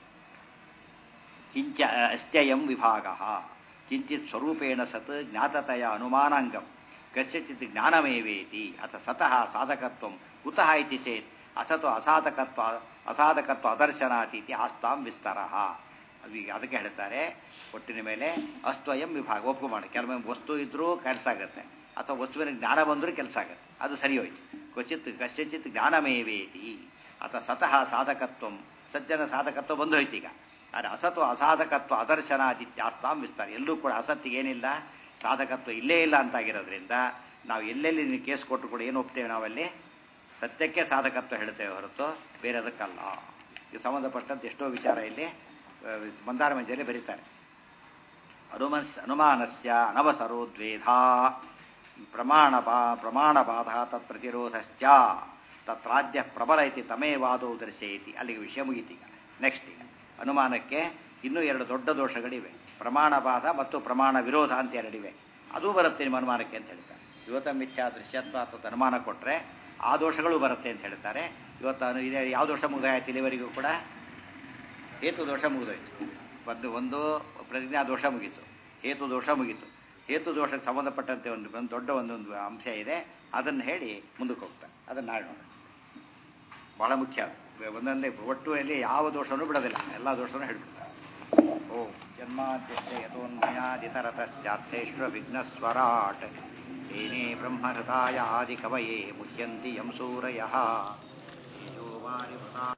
ಕಿಂಚ ಅಸ್ತ್ಯಯಂ ವಿಭಾಗ ಕಿಂಚಿತ್ ಸ್ವರೂಪೇಣ ಸತ್ ಜ್ಞಾತತೆಯ ಅನುಮಾನಾಂಗಂ ಕಸ್ಯಚಿತ್ ಜ್ಞಾನಮೇವೇತಿ ಅಥ ಸತಃ ಸಾಧಕತ್ವಂ ಕುತಃ ಇತಿ ಚೇತ್ ಅಸತು ಅಸಾಧಕತ್ವ ಅಸಾಧಕತ್ವ ಅದರ್ಶನಾತೀತಿ ಆಸ್ತಾಂ ವಿಸ್ತಾರ ಈಗ ಅದಕ್ಕೆ ಹೇಳ್ತಾರೆ ಒಟ್ಟಿನ ಮೇಲೆ ಅಸ್ತ್ವಯಂ ವಿಭಾಗ ಒಪ್ಕೊಂಬಾಣ ಕೆಲವೊಮ್ಮೆ ವಸ್ತು ಇದ್ರೂ ಕೆಲಸ ಆಗುತ್ತೆ ಅಥವಾ ವಸ್ತುವಿನ ಜ್ಞಾನ ಬಂದರೂ ಕೆಲಸ ಆಗುತ್ತೆ ಅದು ಸರಿ ಹೋಯ್ತು ಕ್ವಚಿತ್ ಕಸ್ಯಚಿತ್ ಜ್ಞಾನಮೇವೇತಿ ಅಥವಾ ಸತಃ ಸಾಧಕತ್ವಂ ಸಜ್ಜನ ಸಾಧಕತ್ವ ಬಂದು ಹೋಯ್ತು ಈಗ ಆದರೆ ಅಸತ್ವ ಅಸಾಧಕತ್ವ ಅದರ್ಶನಾದಿತ್ಯಾಸ್ತಾಂ ವಿಸ್ತಾರ ಎಲ್ಲೂ ಕೂಡ ಅಸತ್ತಿಗೆ ಏನಿಲ್ಲ ಸಾಧಕತ್ವ ಇಲ್ಲೇ ಇಲ್ಲ ಅಂತಾಗಿರೋದ್ರಿಂದ ನಾವು ಎಲ್ಲೆಲ್ಲಿ ನೀವು ಕೇಸ್ ಕೊಟ್ಟರು ಕೂಡ ಏನು ಒಪ್ತೇವೆ ನಾವಲ್ಲಿ ಸತ್ಯಕ್ಕೆ ಸಾಧಕತ್ವ ಹೇಳ್ತೇವೆ ಹೊರತು ಬೇರೆ ಅದಕ್ಕಲ್ಲ ಇದು ಸಂಬಂಧಪಟ್ಟಂತೆ ಎಷ್ಟೋ ವಿಚಾರ ಇಲ್ಲಿ ಆ, ಮಂದಾರ ಮಂಜಲ್ಲಿ ಬರೀತಾರೆ ಅನುಮಸ್ ಅನುಮಾನಸ್ಯ ಅನವಸರೋ ದ್ವೇಧಾ ಪ್ರಮಾಣಪಾ ಪ್ರಮಾಣಪಾದ ತತ್ ಪ್ರತಿರೋಧಶ್ಚ ತತ್ರಾದ್ಯ ಪ್ರಬಲ ಇತಿ ತಮೇವಾದವು ದರ್ಶಯತಿ ಅಲ್ಲಿಗೆ ವಿಷಯ ಮುಗೀತೀಗ ನೆಕ್ಸ್ಟ್ ಈಗ ಅನುಮಾನಕ್ಕೆ ಇನ್ನೂ ಎರಡು ದೊಡ್ಡ ದೋಷಗಳಿವೆ ಪ್ರಮಾಣಪಾದ ಮತ್ತು ಪ್ರಮಾಣ ವಿರೋಧ ಅಂತ ಎರಡಿವೆ ಅದು ಬರುತ್ತೆ ನಿಮ್ಮ ಅನುಮಾನಕ್ಕೆ ಅಂತ ಹೇಳ್ತಾರೆ ಇವತ್ತ ಮಿಥ್ಯಾ ದೃಶ್ಯತ್ವ ಅಥವಾ ಅನುಮಾನ ಕೊಟ್ಟರೆ ಆ ದೋಷಗಳು ಬರುತ್ತೆ ಅಂತ ಹೇಳ್ತಾರೆ ಇವತ್ತು ಅನು ಇದೇ ಯಾವ ದೋಷ ಮುಗಿದಾಯ್ತು ಇಲ್ಲಿವರೆಗೂ ಕೂಡ ಹೇತು ದೋಷ ಮುಗಿದೋಯ್ತು ಒಂದು ಒಂದು ಪ್ರತಿಜ್ಞಾ ದೋಷ ಮುಗೀತು ಹೇತು ದೋಷ ಮುಗೀತು ಹೇತು ದೋಷಕ್ಕೆ ಸಂಬಂಧಪಟ್ಟಂತೆ ಒಂದು ಒಂದು ದೊಡ್ಡ ಒಂದೊಂದು ಅಂಶ ಇದೆ ಅದನ್ನು ಹೇಳಿ ಮುಂದಕ್ಕೆ ಹೋಗ್ತಾರೆ ಅದನ್ನು ನಾಳೆ ನೋಡೋಣ ಬಹಳ ಮುಖ್ಯ ಅದು. ಒಂದೊಂದೇ ಒಟ್ಟುಯಲ್ಲಿ ಯಾವ ದೋಷನೂ ಬಿಡೋದಿಲ್ಲ ಎಲ್ಲ ದೋಷನೂ ಹೇಳ್ಬಿಡ್ತಾರೆ ಓ ಜನ್ಮಾದ್ಯಶ್ಚ ಯಥೋನ್ಮಯಾದಿತರತಶ್ಚಾರ್ಥೇಶ್ವ ವಿಘ್ನಸ್ವರಾಟ್ ಏನೇ ಬ್ರಹ್ಮಹೃತಾಯ ಆದಿ ಕವಯೇ ಮುಹ್ಯಂತಿ ಯಂ ಸೂರಯಃ ತೇಜೋವಾರಿ